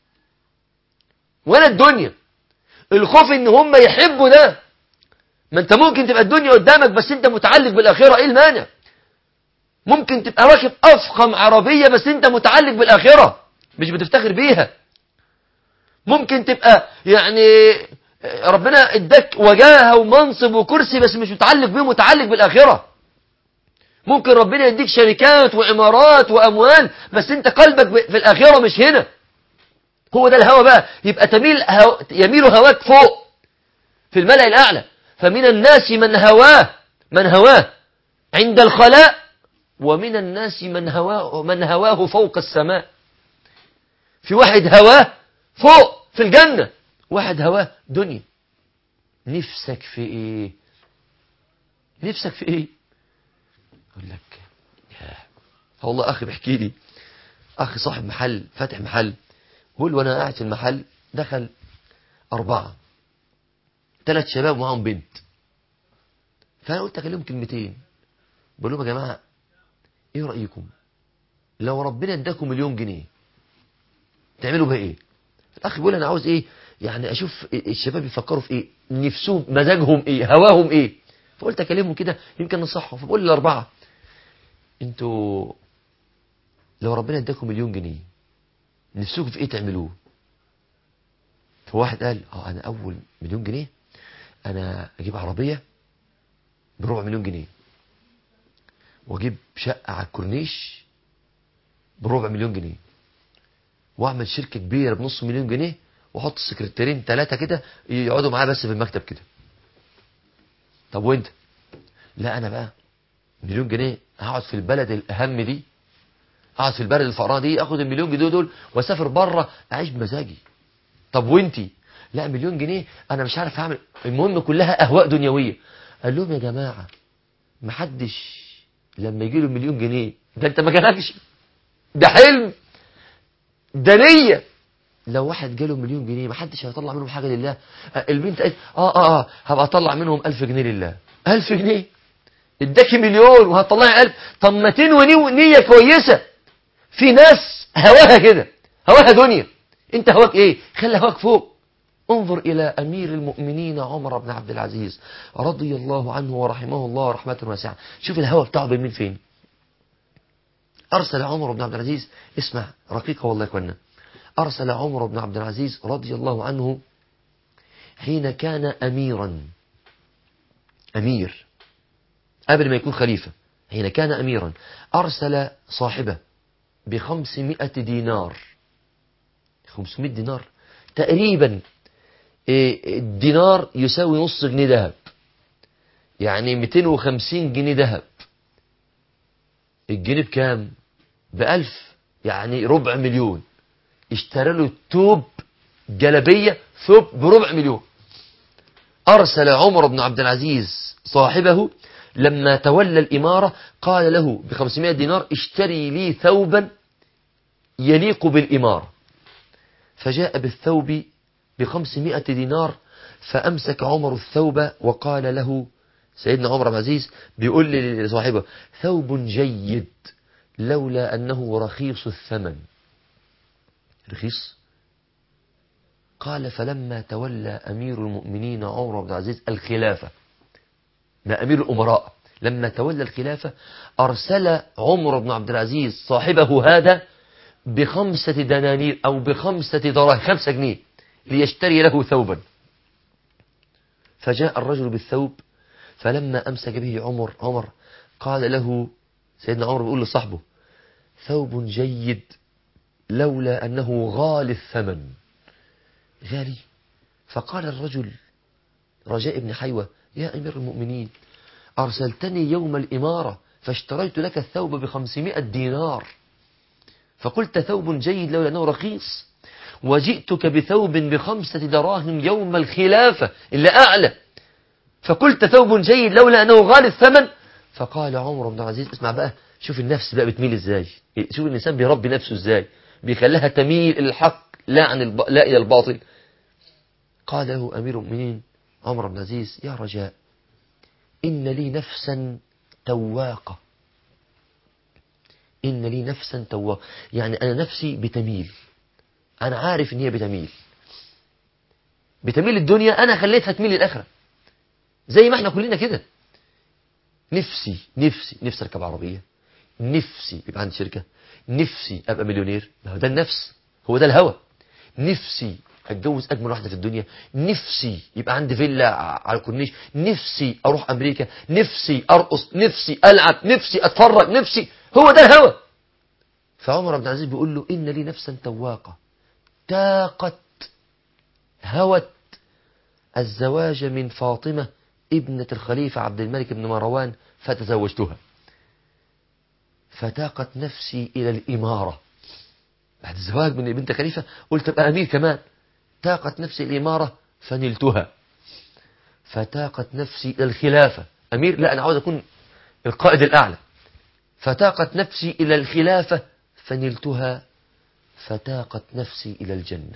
[SPEAKER 1] ولا الدنيا الخوف ان هم يحبوا ده ما انت ممكن تبقى الدنيا قدامك بس انت متعلق بالآخرة ايه المانع ممكن تبقى راكب أفخم عربية بس أنت متعلق بالآخرة مش بتفتخر بيها ممكن تبقى يعني ربنا اداك وجاهة ومنصب وكرسي بس مش متعلق بيه متعلق بالآخرة ممكن ربنا يديك شركات وعمارات وأموال بس أنت قلبك في الآخرة مش هنا هو ده الهوى بقى يبقى تميل هو يميل هواك فوق في الملأ الأعلى فمن الناس من هواه من هواه عند الخلاء ومن الناس من هواه, من هواه فوق السماء في واحد هواه فوق في الجنة واحد هواه دنيا نفسك في ايه نفسك في ايه اقول لك يا والله اخي بيحكي لي اخي صاحب محل فاتح محل بقول وانا قاعد في المحل دخل اربعة ثلاث شباب ومعاهم بنت فانا قلت اكلمهم كلمتين بقول لهم يا جماعه ايه رأيكم لو ربنا اداكم مليون جنيه تعملوا بها ايه الاخ بيقول انا عاوز ايه يعني اشوف الشباب يفكروا في ايه نفسهم مزاجهم ايه هواهم ايه فقلت اكلمهم كده يمكن نصحهم فبقول للاربعه انتوا لو ربنا اداكم مليون جنيه نفسكم في ايه تعملوه فواحد قال اه انا اول مليون جنيه انا اجيب عربيه بربع مليون جنيه واجيب شقة على الكورنيش بربع مليون جنيه واعمل شركة كبيرة بنص مليون جنيه واحط سكرتيرين ثلاثة كده يقعدوا معايا بس في المكتب كده طب وانت لا انا بقى مليون جنيه هقعد في البلد الاهم دي اقعد في البلد الفقراء دي اخد المليون جنيه دول واسافر بره اعيش بمزاجي طب وانتي لا مليون جنيه انا مش عارف اعمل المهم كلها اهواء دنيويه قال لهم يا جماعه محدش لما يجي له مليون جنيه ده انت ما جالكش ده حلم ده نيه لو واحد جاله مليون جنيه محدش هيطلع منهم حاجه لله آه، البنت قالت اه اه اه هبقى اطلع منهم ألف جنيه لله ألف جنيه اداكي مليون وهتطلعي ألف طب ما تنوي نية كويسة في ناس هواها كده هواها دنيا انت هواك ايه خلي هواك فوق انظر الى امير المؤمنين عمر بن عبد العزيز رضي الله عنه ورحمه الله رحمة واسعة شوف الهوى بتاعه بين فين ارسل عمر بن عبد العزيز اسمع رقيقة والله كنا ارسل عمر بن عبد العزيز رضي الله عنه حين كان اميرا امير قبل ما يكون خليفة حين كان اميرا ارسل صاحبه بخمسمائة دينار خمسمائة دينار تقريبا إيه، الدينار يساوي نص جنيه ذهب يعني 250 جنيه ذهب الجنيه بكام بألف يعني ربع مليون اشترى له توب جلبية ثوب بربع مليون أرسل عمر بن عبد العزيز صاحبه لما تولى الإمارة قال له بخمسمائة دينار اشتري لي ثوبا يليق بالإمارة فجاء بالثوب بخمسمائة دينار فأمسك عمر الثوب وقال له سيدنا عمر بن العزيز بيقول لي لصاحبه ثوب جيد لولا أنه رخيص الثمن رخيص قال فلما تولى أمير المؤمنين عمر بن العزيز الخلافة ما أمير الأمراء لما تولى الخلافة أرسل عمر بن عبد العزيز صاحبه هذا بخمسة دنانير أو بخمسة دراهم خمسة جنيه ليشتري له ثوبا فجاء الرجل بالثوب فلما أمسك به عمر عمر قال له سيدنا عمر بيقول لصاحبه ثوب جيد لولا أنه غالي الثمن غالي فقال الرجل رجاء بن حيوة يا أمير المؤمنين أرسلتني يوم الإمارة فاشتريت لك الثوب بخمسمائة دينار فقلت ثوب جيد لولا أنه رخيص وجئتك بثوب بخمسة دراهم يوم الخلافة اللي أعلى فقلت ثوب جيد لولا أنه غالي الثمن فقال عمر بن العزيز اسمع بقى شوف النفس بقى بتميل ازاي شوف الإنسان بيربي نفسه ازاي بيخليها تميل إلى الحق لا عن الب... لا إلى الباطل قال له أمير المؤمنين عمر بن العزيز يا رجاء إن لي نفسا تواقة إن لي نفسا تواقة يعني أنا نفسي بتميل أنا عارف إن هي بتميل بتميل الدنيا أنا خليتها تميل للآخرة زي ما احنا كلنا كده نفسي نفسي نفسي أركب عربية نفسي يبقى عندي شركة نفسي أبقى مليونير ما هو ده النفس هو ده الهوى نفسي اتجوز اجمل واحده في الدنيا نفسي يبقى عندي فيلا على الكورنيش نفسي اروح امريكا نفسي ارقص نفسي العب نفسي اتفرج نفسي هو ده الهوى فعمر بن العزيز بيقول له ان لي نفسا تواقه تاقت هوت الزواج من فاطمه ابنه الخليفه عبد الملك بن مروان فتزوجتها فتاقت نفسي الى الاماره بعد الزواج من بنت خليفه قلت ابقى امير كمان تاقت نفسي الإمارة فنلتها فتاقت نفسي إلى الخلافة أمير لا أنا عاوز أكون القائد الأعلى فتاقت نفسي إلى الخلافة فنلتها فتاقت نفسي إلى الجنة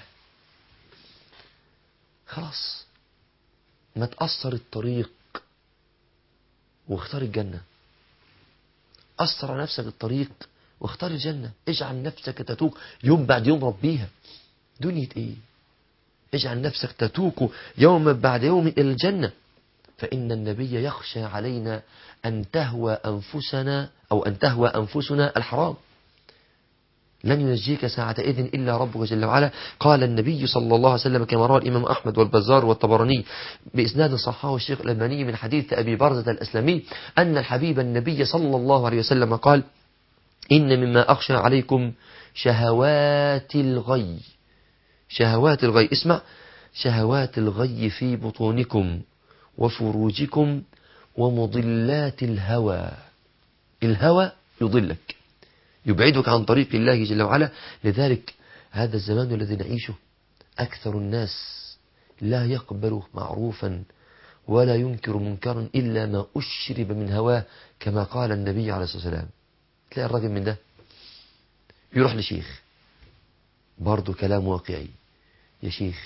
[SPEAKER 1] خلاص ما تأثر الطريق واختار الجنة أثر على نفسك الطريق واختار الجنة اجعل نفسك تتوق يوم بعد يوم ربيها دنيا ايه اجعل نفسك تتوق يوم بعد يوم إلى الجنة فإن النبي يخشى علينا أن تهوى أنفسنا أو أن تهوى أنفسنا الحرام لن ينجيك ساعة إذن إلا ربك جل وعلا قال النبي صلى الله عليه وسلم كما روى الإمام أحمد والبزار والطبراني بإسناد صححه الشيخ الألباني من حديث أبي برزة الأسلمي أن الحبيب النبي صلى الله عليه وسلم قال إن مما أخشى عليكم شهوات الغي شهوات الغي اسمع شهوات الغي في بطونكم وفروجكم ومضلات الهوى الهوى يضلك يبعدك عن طريق الله جل وعلا لذلك هذا الزمان الذي نعيشه أكثر الناس لا يقبل معروفا ولا ينكر منكرا إلا ما أشرب من هواه كما قال النبي عليه الصلاة والسلام تلاقي الراجل من ده يروح لشيخ برضه كلام واقعي يا شيخ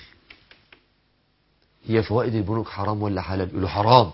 [SPEAKER 1] هي فوائد البنوك حرام ولا حلال يقول له حرام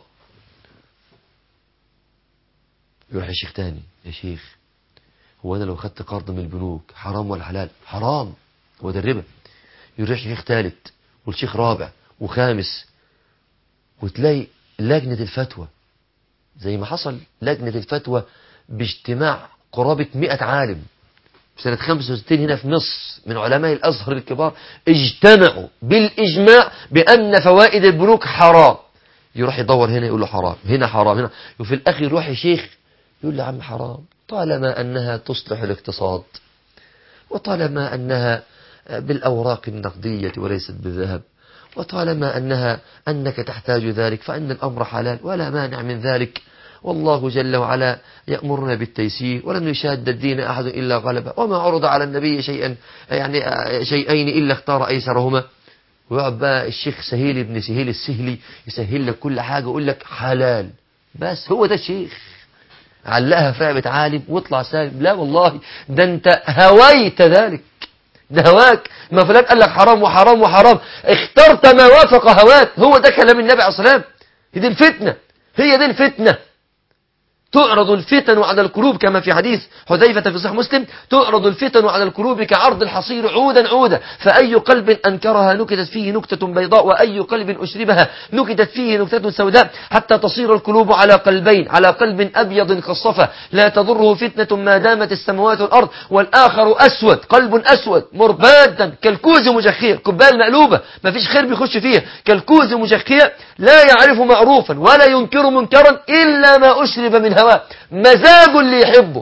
[SPEAKER 1] يروح لشيخ تاني يا شيخ هو انا لو خدت قرض من البنوك حرام ولا حلال حرام هو ده الربا يروح شيخ ثالث والشيخ رابع وخامس وتلاقي لجنة الفتوى زي ما حصل لجنة الفتوى باجتماع قرابة مئة عالم في سنة 65 هنا في مصر من علماء الأزهر الكبار اجتمعوا بالإجماع بأن فوائد البنوك حرام يروح يدور هنا يقول له حرام هنا حرام هنا وفي الآخر يروح يا شيخ يقول له عم حرام طالما أنها تصلح الاقتصاد وطالما أنها بالأوراق النقدية وليست بالذهب وطالما أنها أنك تحتاج ذلك فإن الأمر حلال ولا مانع من ذلك والله جل وعلا يأمرنا بالتيسير ولن يشاد الدين أحد إلا غلبه وما عرض على النبي شيئا يعني شيئين إلا اختار أيسرهما ويقعد بقى الشيخ سهيل ابن سهيل السهلي يسهل لك كل حاجة ويقول لك حلال بس هو ده الشيخ علقها في رقبة عالم واطلع سالم لا والله ده انت هويت ذلك ده هواك ما فلان قال لك حرام وحرام وحرام اخترت ما وافق هواك هو ده كلام النبي عليه الصلاة والسلام دي الفتنة هي دي الفتنة تعرض الفتن على القلوب كما في حديث حذيفة في صحيح مسلم تعرض الفتن على القلوب كعرض الحصير عودا عودا فأي قلب أنكرها نكتت فيه نكتة بيضاء وأي قلب أشربها نكتت فيه نكتة سوداء حتى تصير القلوب على قلبين على قلب أبيض كالصفا لا تضره فتنة ما دامت السماوات والأرض والآخر أسود قلب أسود مربادا كالكوز مجخية كبال مقلوبة ما فيش خير بيخش فيها كالكوز مجخية لا يعرف معروفا ولا ينكر منكرا إلا ما أشرب من هواه مزاجه اللي يحبه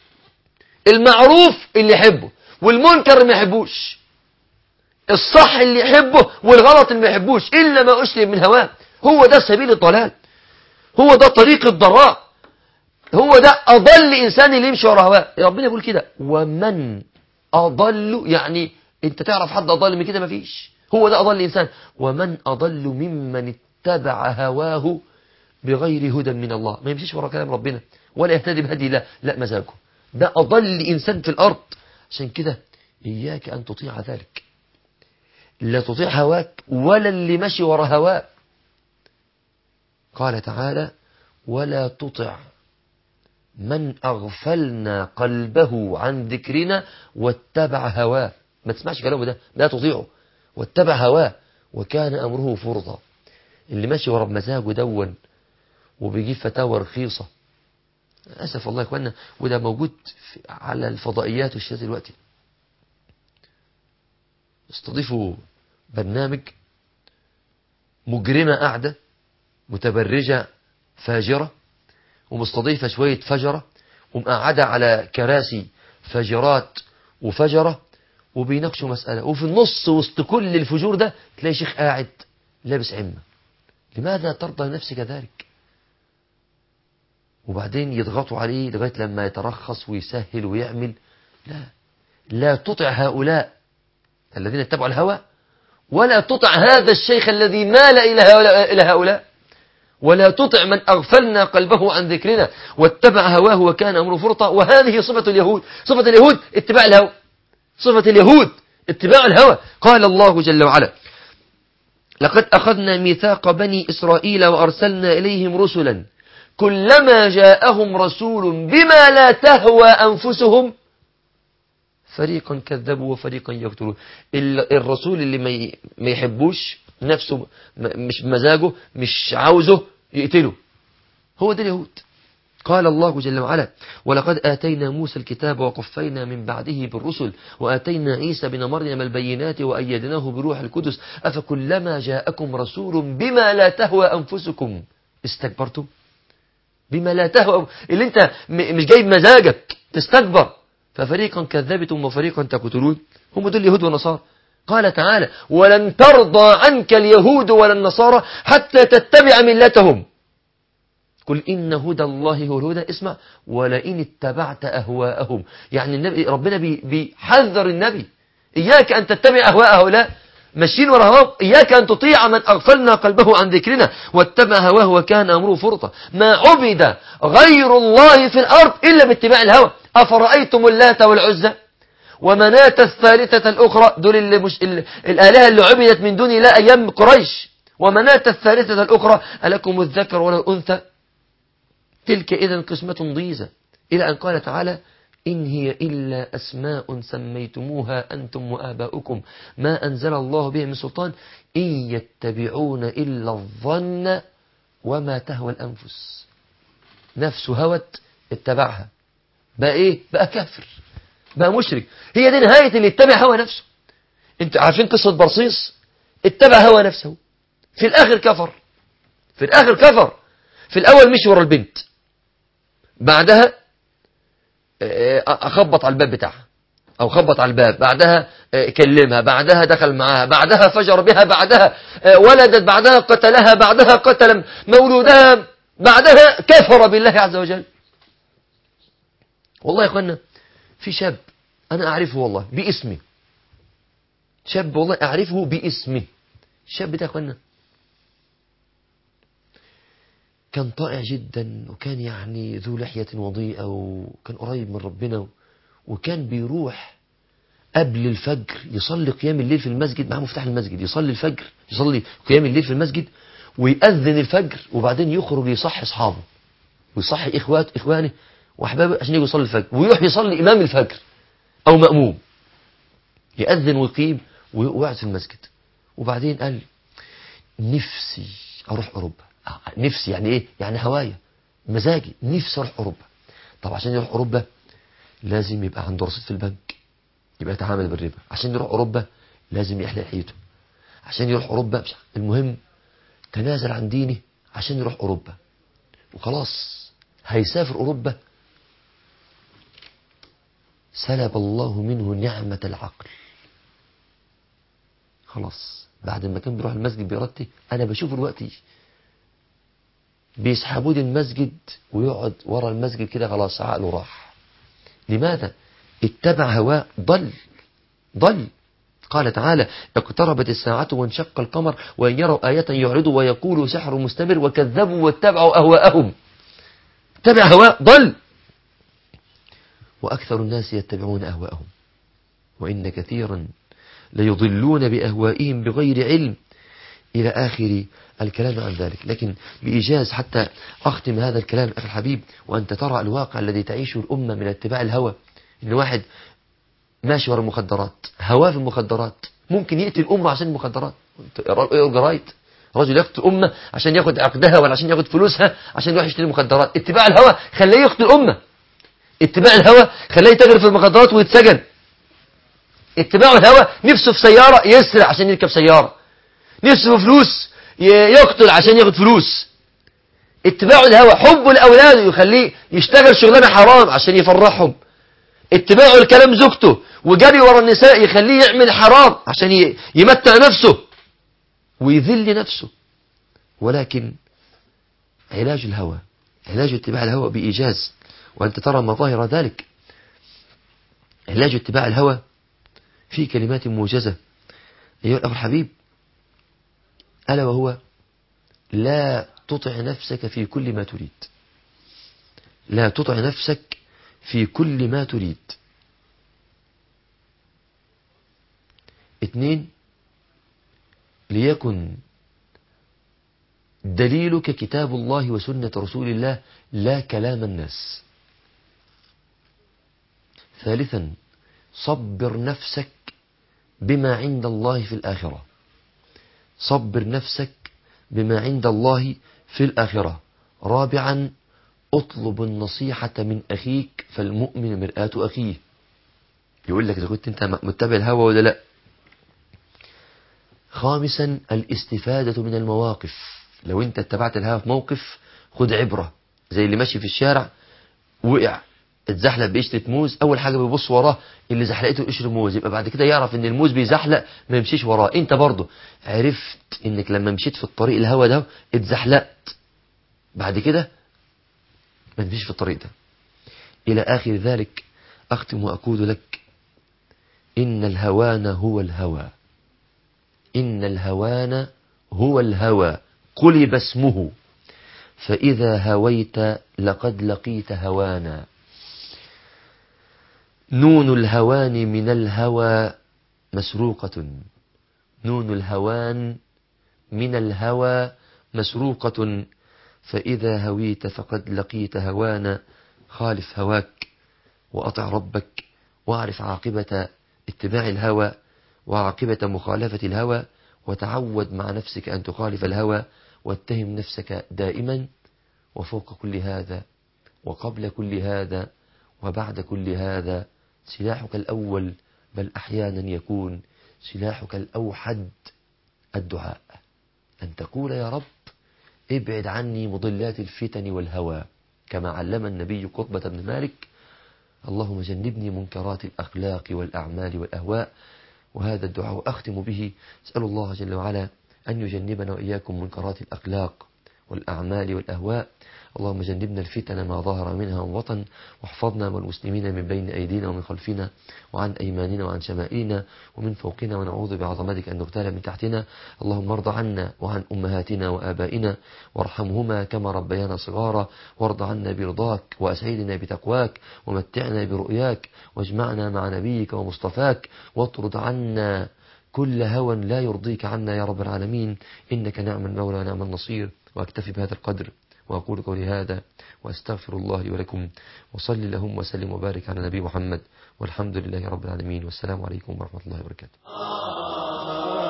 [SPEAKER 1] المعروف اللي يحبه والمنكر ما يحبوش الصح اللي يحبه والغلط اللي ما يحبوش إلا ما أشرب من هواه هو ده سبيل الضلال هو ده طريق الضراء هو ده أضل إنسان اللي يمشي ورا هواه ربنا يقول كده ومن أضل يعني أنت تعرف حد أضل من كده مفيش هو ده أضل إنسان ومن أضل ممن اتبع هواه بغير هدى من الله ما يمشيش ورا كلام ربنا ولا يهتدي بهدي الله لا مزاجه ده أضل إنسان في الأرض عشان كده إياك أن تطيع ذلك لا تطيع هواك ولا اللي مشي ورا هواه قال تعالى ولا تطع من أغفلنا قلبه عن ذكرنا واتبع هواه ما تسمعش كلامه ده لا تطيعه واتبع هواه وكان أمره فرضا اللي ماشي ورا بمزاجه دون وبيجيب فتاوى رخيصة أسف والله يا إخوانا وده موجود على الفضائيات والشاشات دلوقتي استضيفوا برنامج مجرمة قاعدة متبرجة فاجرة ومستضيفة شوية فجرة ومقعدة على كراسي فجرات وفجرة وبيناقشوا مسألة وفي النص وسط كل الفجور ده تلاقي شيخ قاعد لابس عمة لماذا ترضى لنفسك ذلك وبعدين يضغطوا عليه لغاية لما يترخص ويسهل ويعمل لا لا تطع هؤلاء الذين اتبعوا الهوى ولا تطع هذا الشيخ الذي مال إلى هؤلاء ولا تطع من أغفلنا قلبه عن ذكرنا واتبع هواه وكان أمره فرطا وهذه صفة اليهود صفة اليهود اتباع الهوى صفة اليهود اتباع الهوى قال الله جل وعلا لقد أخذنا ميثاق بني إسرائيل وأرسلنا إليهم رسلا كلما جاءهم رسول بما لا تهوى أنفسهم فريقا كذبوا وفريقا يقتلون الرسول اللي ما يحبوش نفسه مش مزاجه مش عاوزه يقتله هو ده اليهود قال الله جل وعلا ولقد آتينا موسى الكتاب وقفينا من بعده بالرسل وآتينا عيسى بن مريم البينات وأيدناه بروح القدس أفكلما جاءكم رسول بما لا تهوى أنفسكم استكبرتم بما لا تهوى اللي انت م- مش جايب مزاجك تستكبر ففريقا كذبتم وفريقا تقتلون هم دول اليهود والنصارى قال تعالى ولن ترضى عنك اليهود ولا النصارى حتى تتبع ملتهم قل إن هدى الله هو الهدى اسمع ولئن اتبعت أهواءهم يعني النبي ربنا بي- بيحذر النبي إياك أن تتبع أهواء هؤلاء ماشيين ورا هواهم إياك أن تطيع من أغفلنا قلبه عن ذكرنا واتبع هواه وكان أمره فرطا ما عبد غير الله في الأرض إلا باتباع الهوى أفرأيتم اللات والعزى ومناة الثالثة الأخرى دول اللي مش ال- الآلهة اللي عبدت من دون الله أيام قريش ومناة الثالثة الأخرى ألكم الذكر ولا الأنثى تلك إذا قسمة ضيزة إلى أن قال تعالى إن هي إلا أسماء سميتموها أنتم وآباؤكم ما أنزل الله به من سلطان إن يتبعون إلا الظن وما تهوى الأنفس نفسه هوت اتبعها بقى إيه بقى كافر بقى مشرك هي دي نهاية اللي اتبع هوى نفسه انت عارفين قصة برصيص اتبع هوى نفسه في الآخر كفر في الآخر كفر في الأول مشي ورا البنت بعدها آه، أخبط على الباب بتاعها أو خبط على الباب بعدها آه، كلمها بعدها دخل معاها بعدها فجر بها بعدها آه، ولدت بعدها قتلها بعدها قتل مولودها بعدها كفر بالله عز وجل والله يا اخوانا في شاب أنا أعرفه والله باسمه شاب والله أعرفه باسمه الشاب ده يا اخوانا كان طائع جدا وكان يعني ذو لحية وضيئة وكان قريب من ربنا وكان بيروح قبل الفجر يصلي قيام الليل في المسجد معاه مفتاح المسجد يصلي الفجر يصلي قيام الليل في المسجد ويأذن الفجر وبعدين يخرج يصحي أصحابه ويصحي إخوات إخوانه وأحبابه عشان يجوا يصلي الفجر ويروح يصلي إمام الفجر أو مأموم يأذن ويقيم ويقعد في المسجد وبعدين قال نفسي أروح أوروبا آه، نفسي يعني إيه يعني هوايا مزاجي نفسي أروح أوروبا طب عشان يروح أوروبا لازم يبقى عنده رصيد في البنك يبقى يتعامل بالربا عشان يروح أوروبا لازم يحلق لحيته عشان يروح أوروبا مش المهم تنازل عن دينه عشان يروح أوروبا وخلاص هيسافر أوروبا سلب الله منه نعمة العقل خلاص بعد ما كان بيروح المسجد بإرادتي أنا بشوفه دلوقتي بيسحبوه المسجد ويقعد ورا المسجد كده خلاص عقله راح لماذا اتبع هواه ضل ضل قال تعالى اقتربت الساعة وانشق القمر وإن يروا آية يعرضوا ويقولوا سحر مستمر وكذبوا واتبعوا أهواءهم اتبع هواه ضل وأكثر الناس يتبعون أهواءهم وإن كثيرا ليضلون بأهوائهم بغير علم إلى آخر الكلام عن ذلك لكن بإيجاز حتى أختم هذا الكلام أخي الحبيب وأنت ترى الواقع الذي تعيشه الأمة من اتباع الهوى إن واحد ماشي ورا المخدرات هواه في المخدرات ممكن يقتل الأمة عشان المخدرات اقرا رايت رجل يقتل أمة عشان ياخد عقدها ولا عشان ياخد فلوسها عشان يروح يشتري مخدرات اتباع الهوى خليه يقتل أمة اتباع الهوى خليه يتاجر في المخدرات ويتسجن اتباع الهوى نفسه في سيارة يسرع عشان يركب سيارة نفسه في فلوس ي- يقتل عشان ياخد فلوس اتباع الهوى حبه لأولاده يخليه يشتغل شغلانة حرام عشان يفرحهم اتباعه لكلام زوجته وجري ورا النساء يخليه يعمل حرام عشان ي- يمتع نفسه ويذل نفسه ولكن علاج الهوى علاج اتباع الهوى بإيجاز وأنت ترى مظاهر ذلك علاج اتباع الهوى في كلمات موجزة أيها الأخ الحبيب ألا وهو لا تطع نفسك في كل ما تريد لا تطع نفسك في كل ما تريد اثنين ليكن دليلك كتاب الله وسنة رسول الله لا كلام الناس ثالثا صبر نفسك بما عند الله في الآخرة صبر نفسك بما عند الله في الآخرة رابعا اطلب النصيحة من أخيك فالمؤمن مرآة أخيه يقول لك إذا كنت أنت متبع الهوى ولا لا خامسا الاستفادة من المواقف لو أنت اتبعت الهوى في موقف خد عبرة زي اللي ماشي في الشارع وقع اتزحلق بقشرة موز اول حاجة بيبص وراه اللي زحلقته قشر موز يبقى بعد كده يعرف ان الموز بيزحلق ما يمشيش وراه انت برضه عرفت انك لما مشيت في الطريق الهوا ده اتزحلقت بعد كده ما تمشيش في الطريق ده الى اخر ذلك اختم واقول لك ان الهوان هو الهوى ان الهوان هو الهوى قلب اسمه فإذا هويت لقد لقيت هوانا نون الهوان من الهوى مسروقة نون الهوان من الهوى مسروقة فإذا هويت فقد لقيت هوانا خالف هواك وأطع ربك واعرف عاقبة اتباع الهوى وعاقبة مخالفة الهوى وتعود مع نفسك أن تخالف الهوى واتهم نفسك دائما وفوق كل هذا وقبل كل هذا وبعد كل هذا سلاحك الأول بل أحيانا يكون سلاحك الأوحد الدعاء أن تقول يا رب ابعد عني مضلات الفتن والهوى كما علم النبي قطبة بن مالك اللهم جنبني منكرات الأخلاق والأعمال والأهواء وهذا الدعاء أختم به أسأل الله جل وعلا أن يجنبنا وإياكم منكرات الأخلاق والأعمال والأهواء اللهم جنبنا الفتن ما ظهر منها وبطن واحفظنا والمسلمين من بين أيدينا ومن خلفنا وعن أيماننا وعن شمائلنا ومن فوقنا ونعوذ بعظمتك أن نغتال من تحتنا اللهم ارض عنا وعن أمهاتنا وآبائنا وارحمهما كما ربيانا صغارا وارض عنا برضاك وأسعدنا بتقواك ومتعنا برؤياك واجمعنا مع نبيك ومصطفاك واطرد عنا كل هوى لا يرضيك عنا يا رب العالمين إنك نعم المولى ونعم النصير وأكتفي بهذا القدر وأقول قولي هذا وأستغفر الله لي ولكم وصل اللهم وسلم وبارك على نبي محمد والحمد لله رب العالمين والسلام عليكم ورحمة الله وبركاته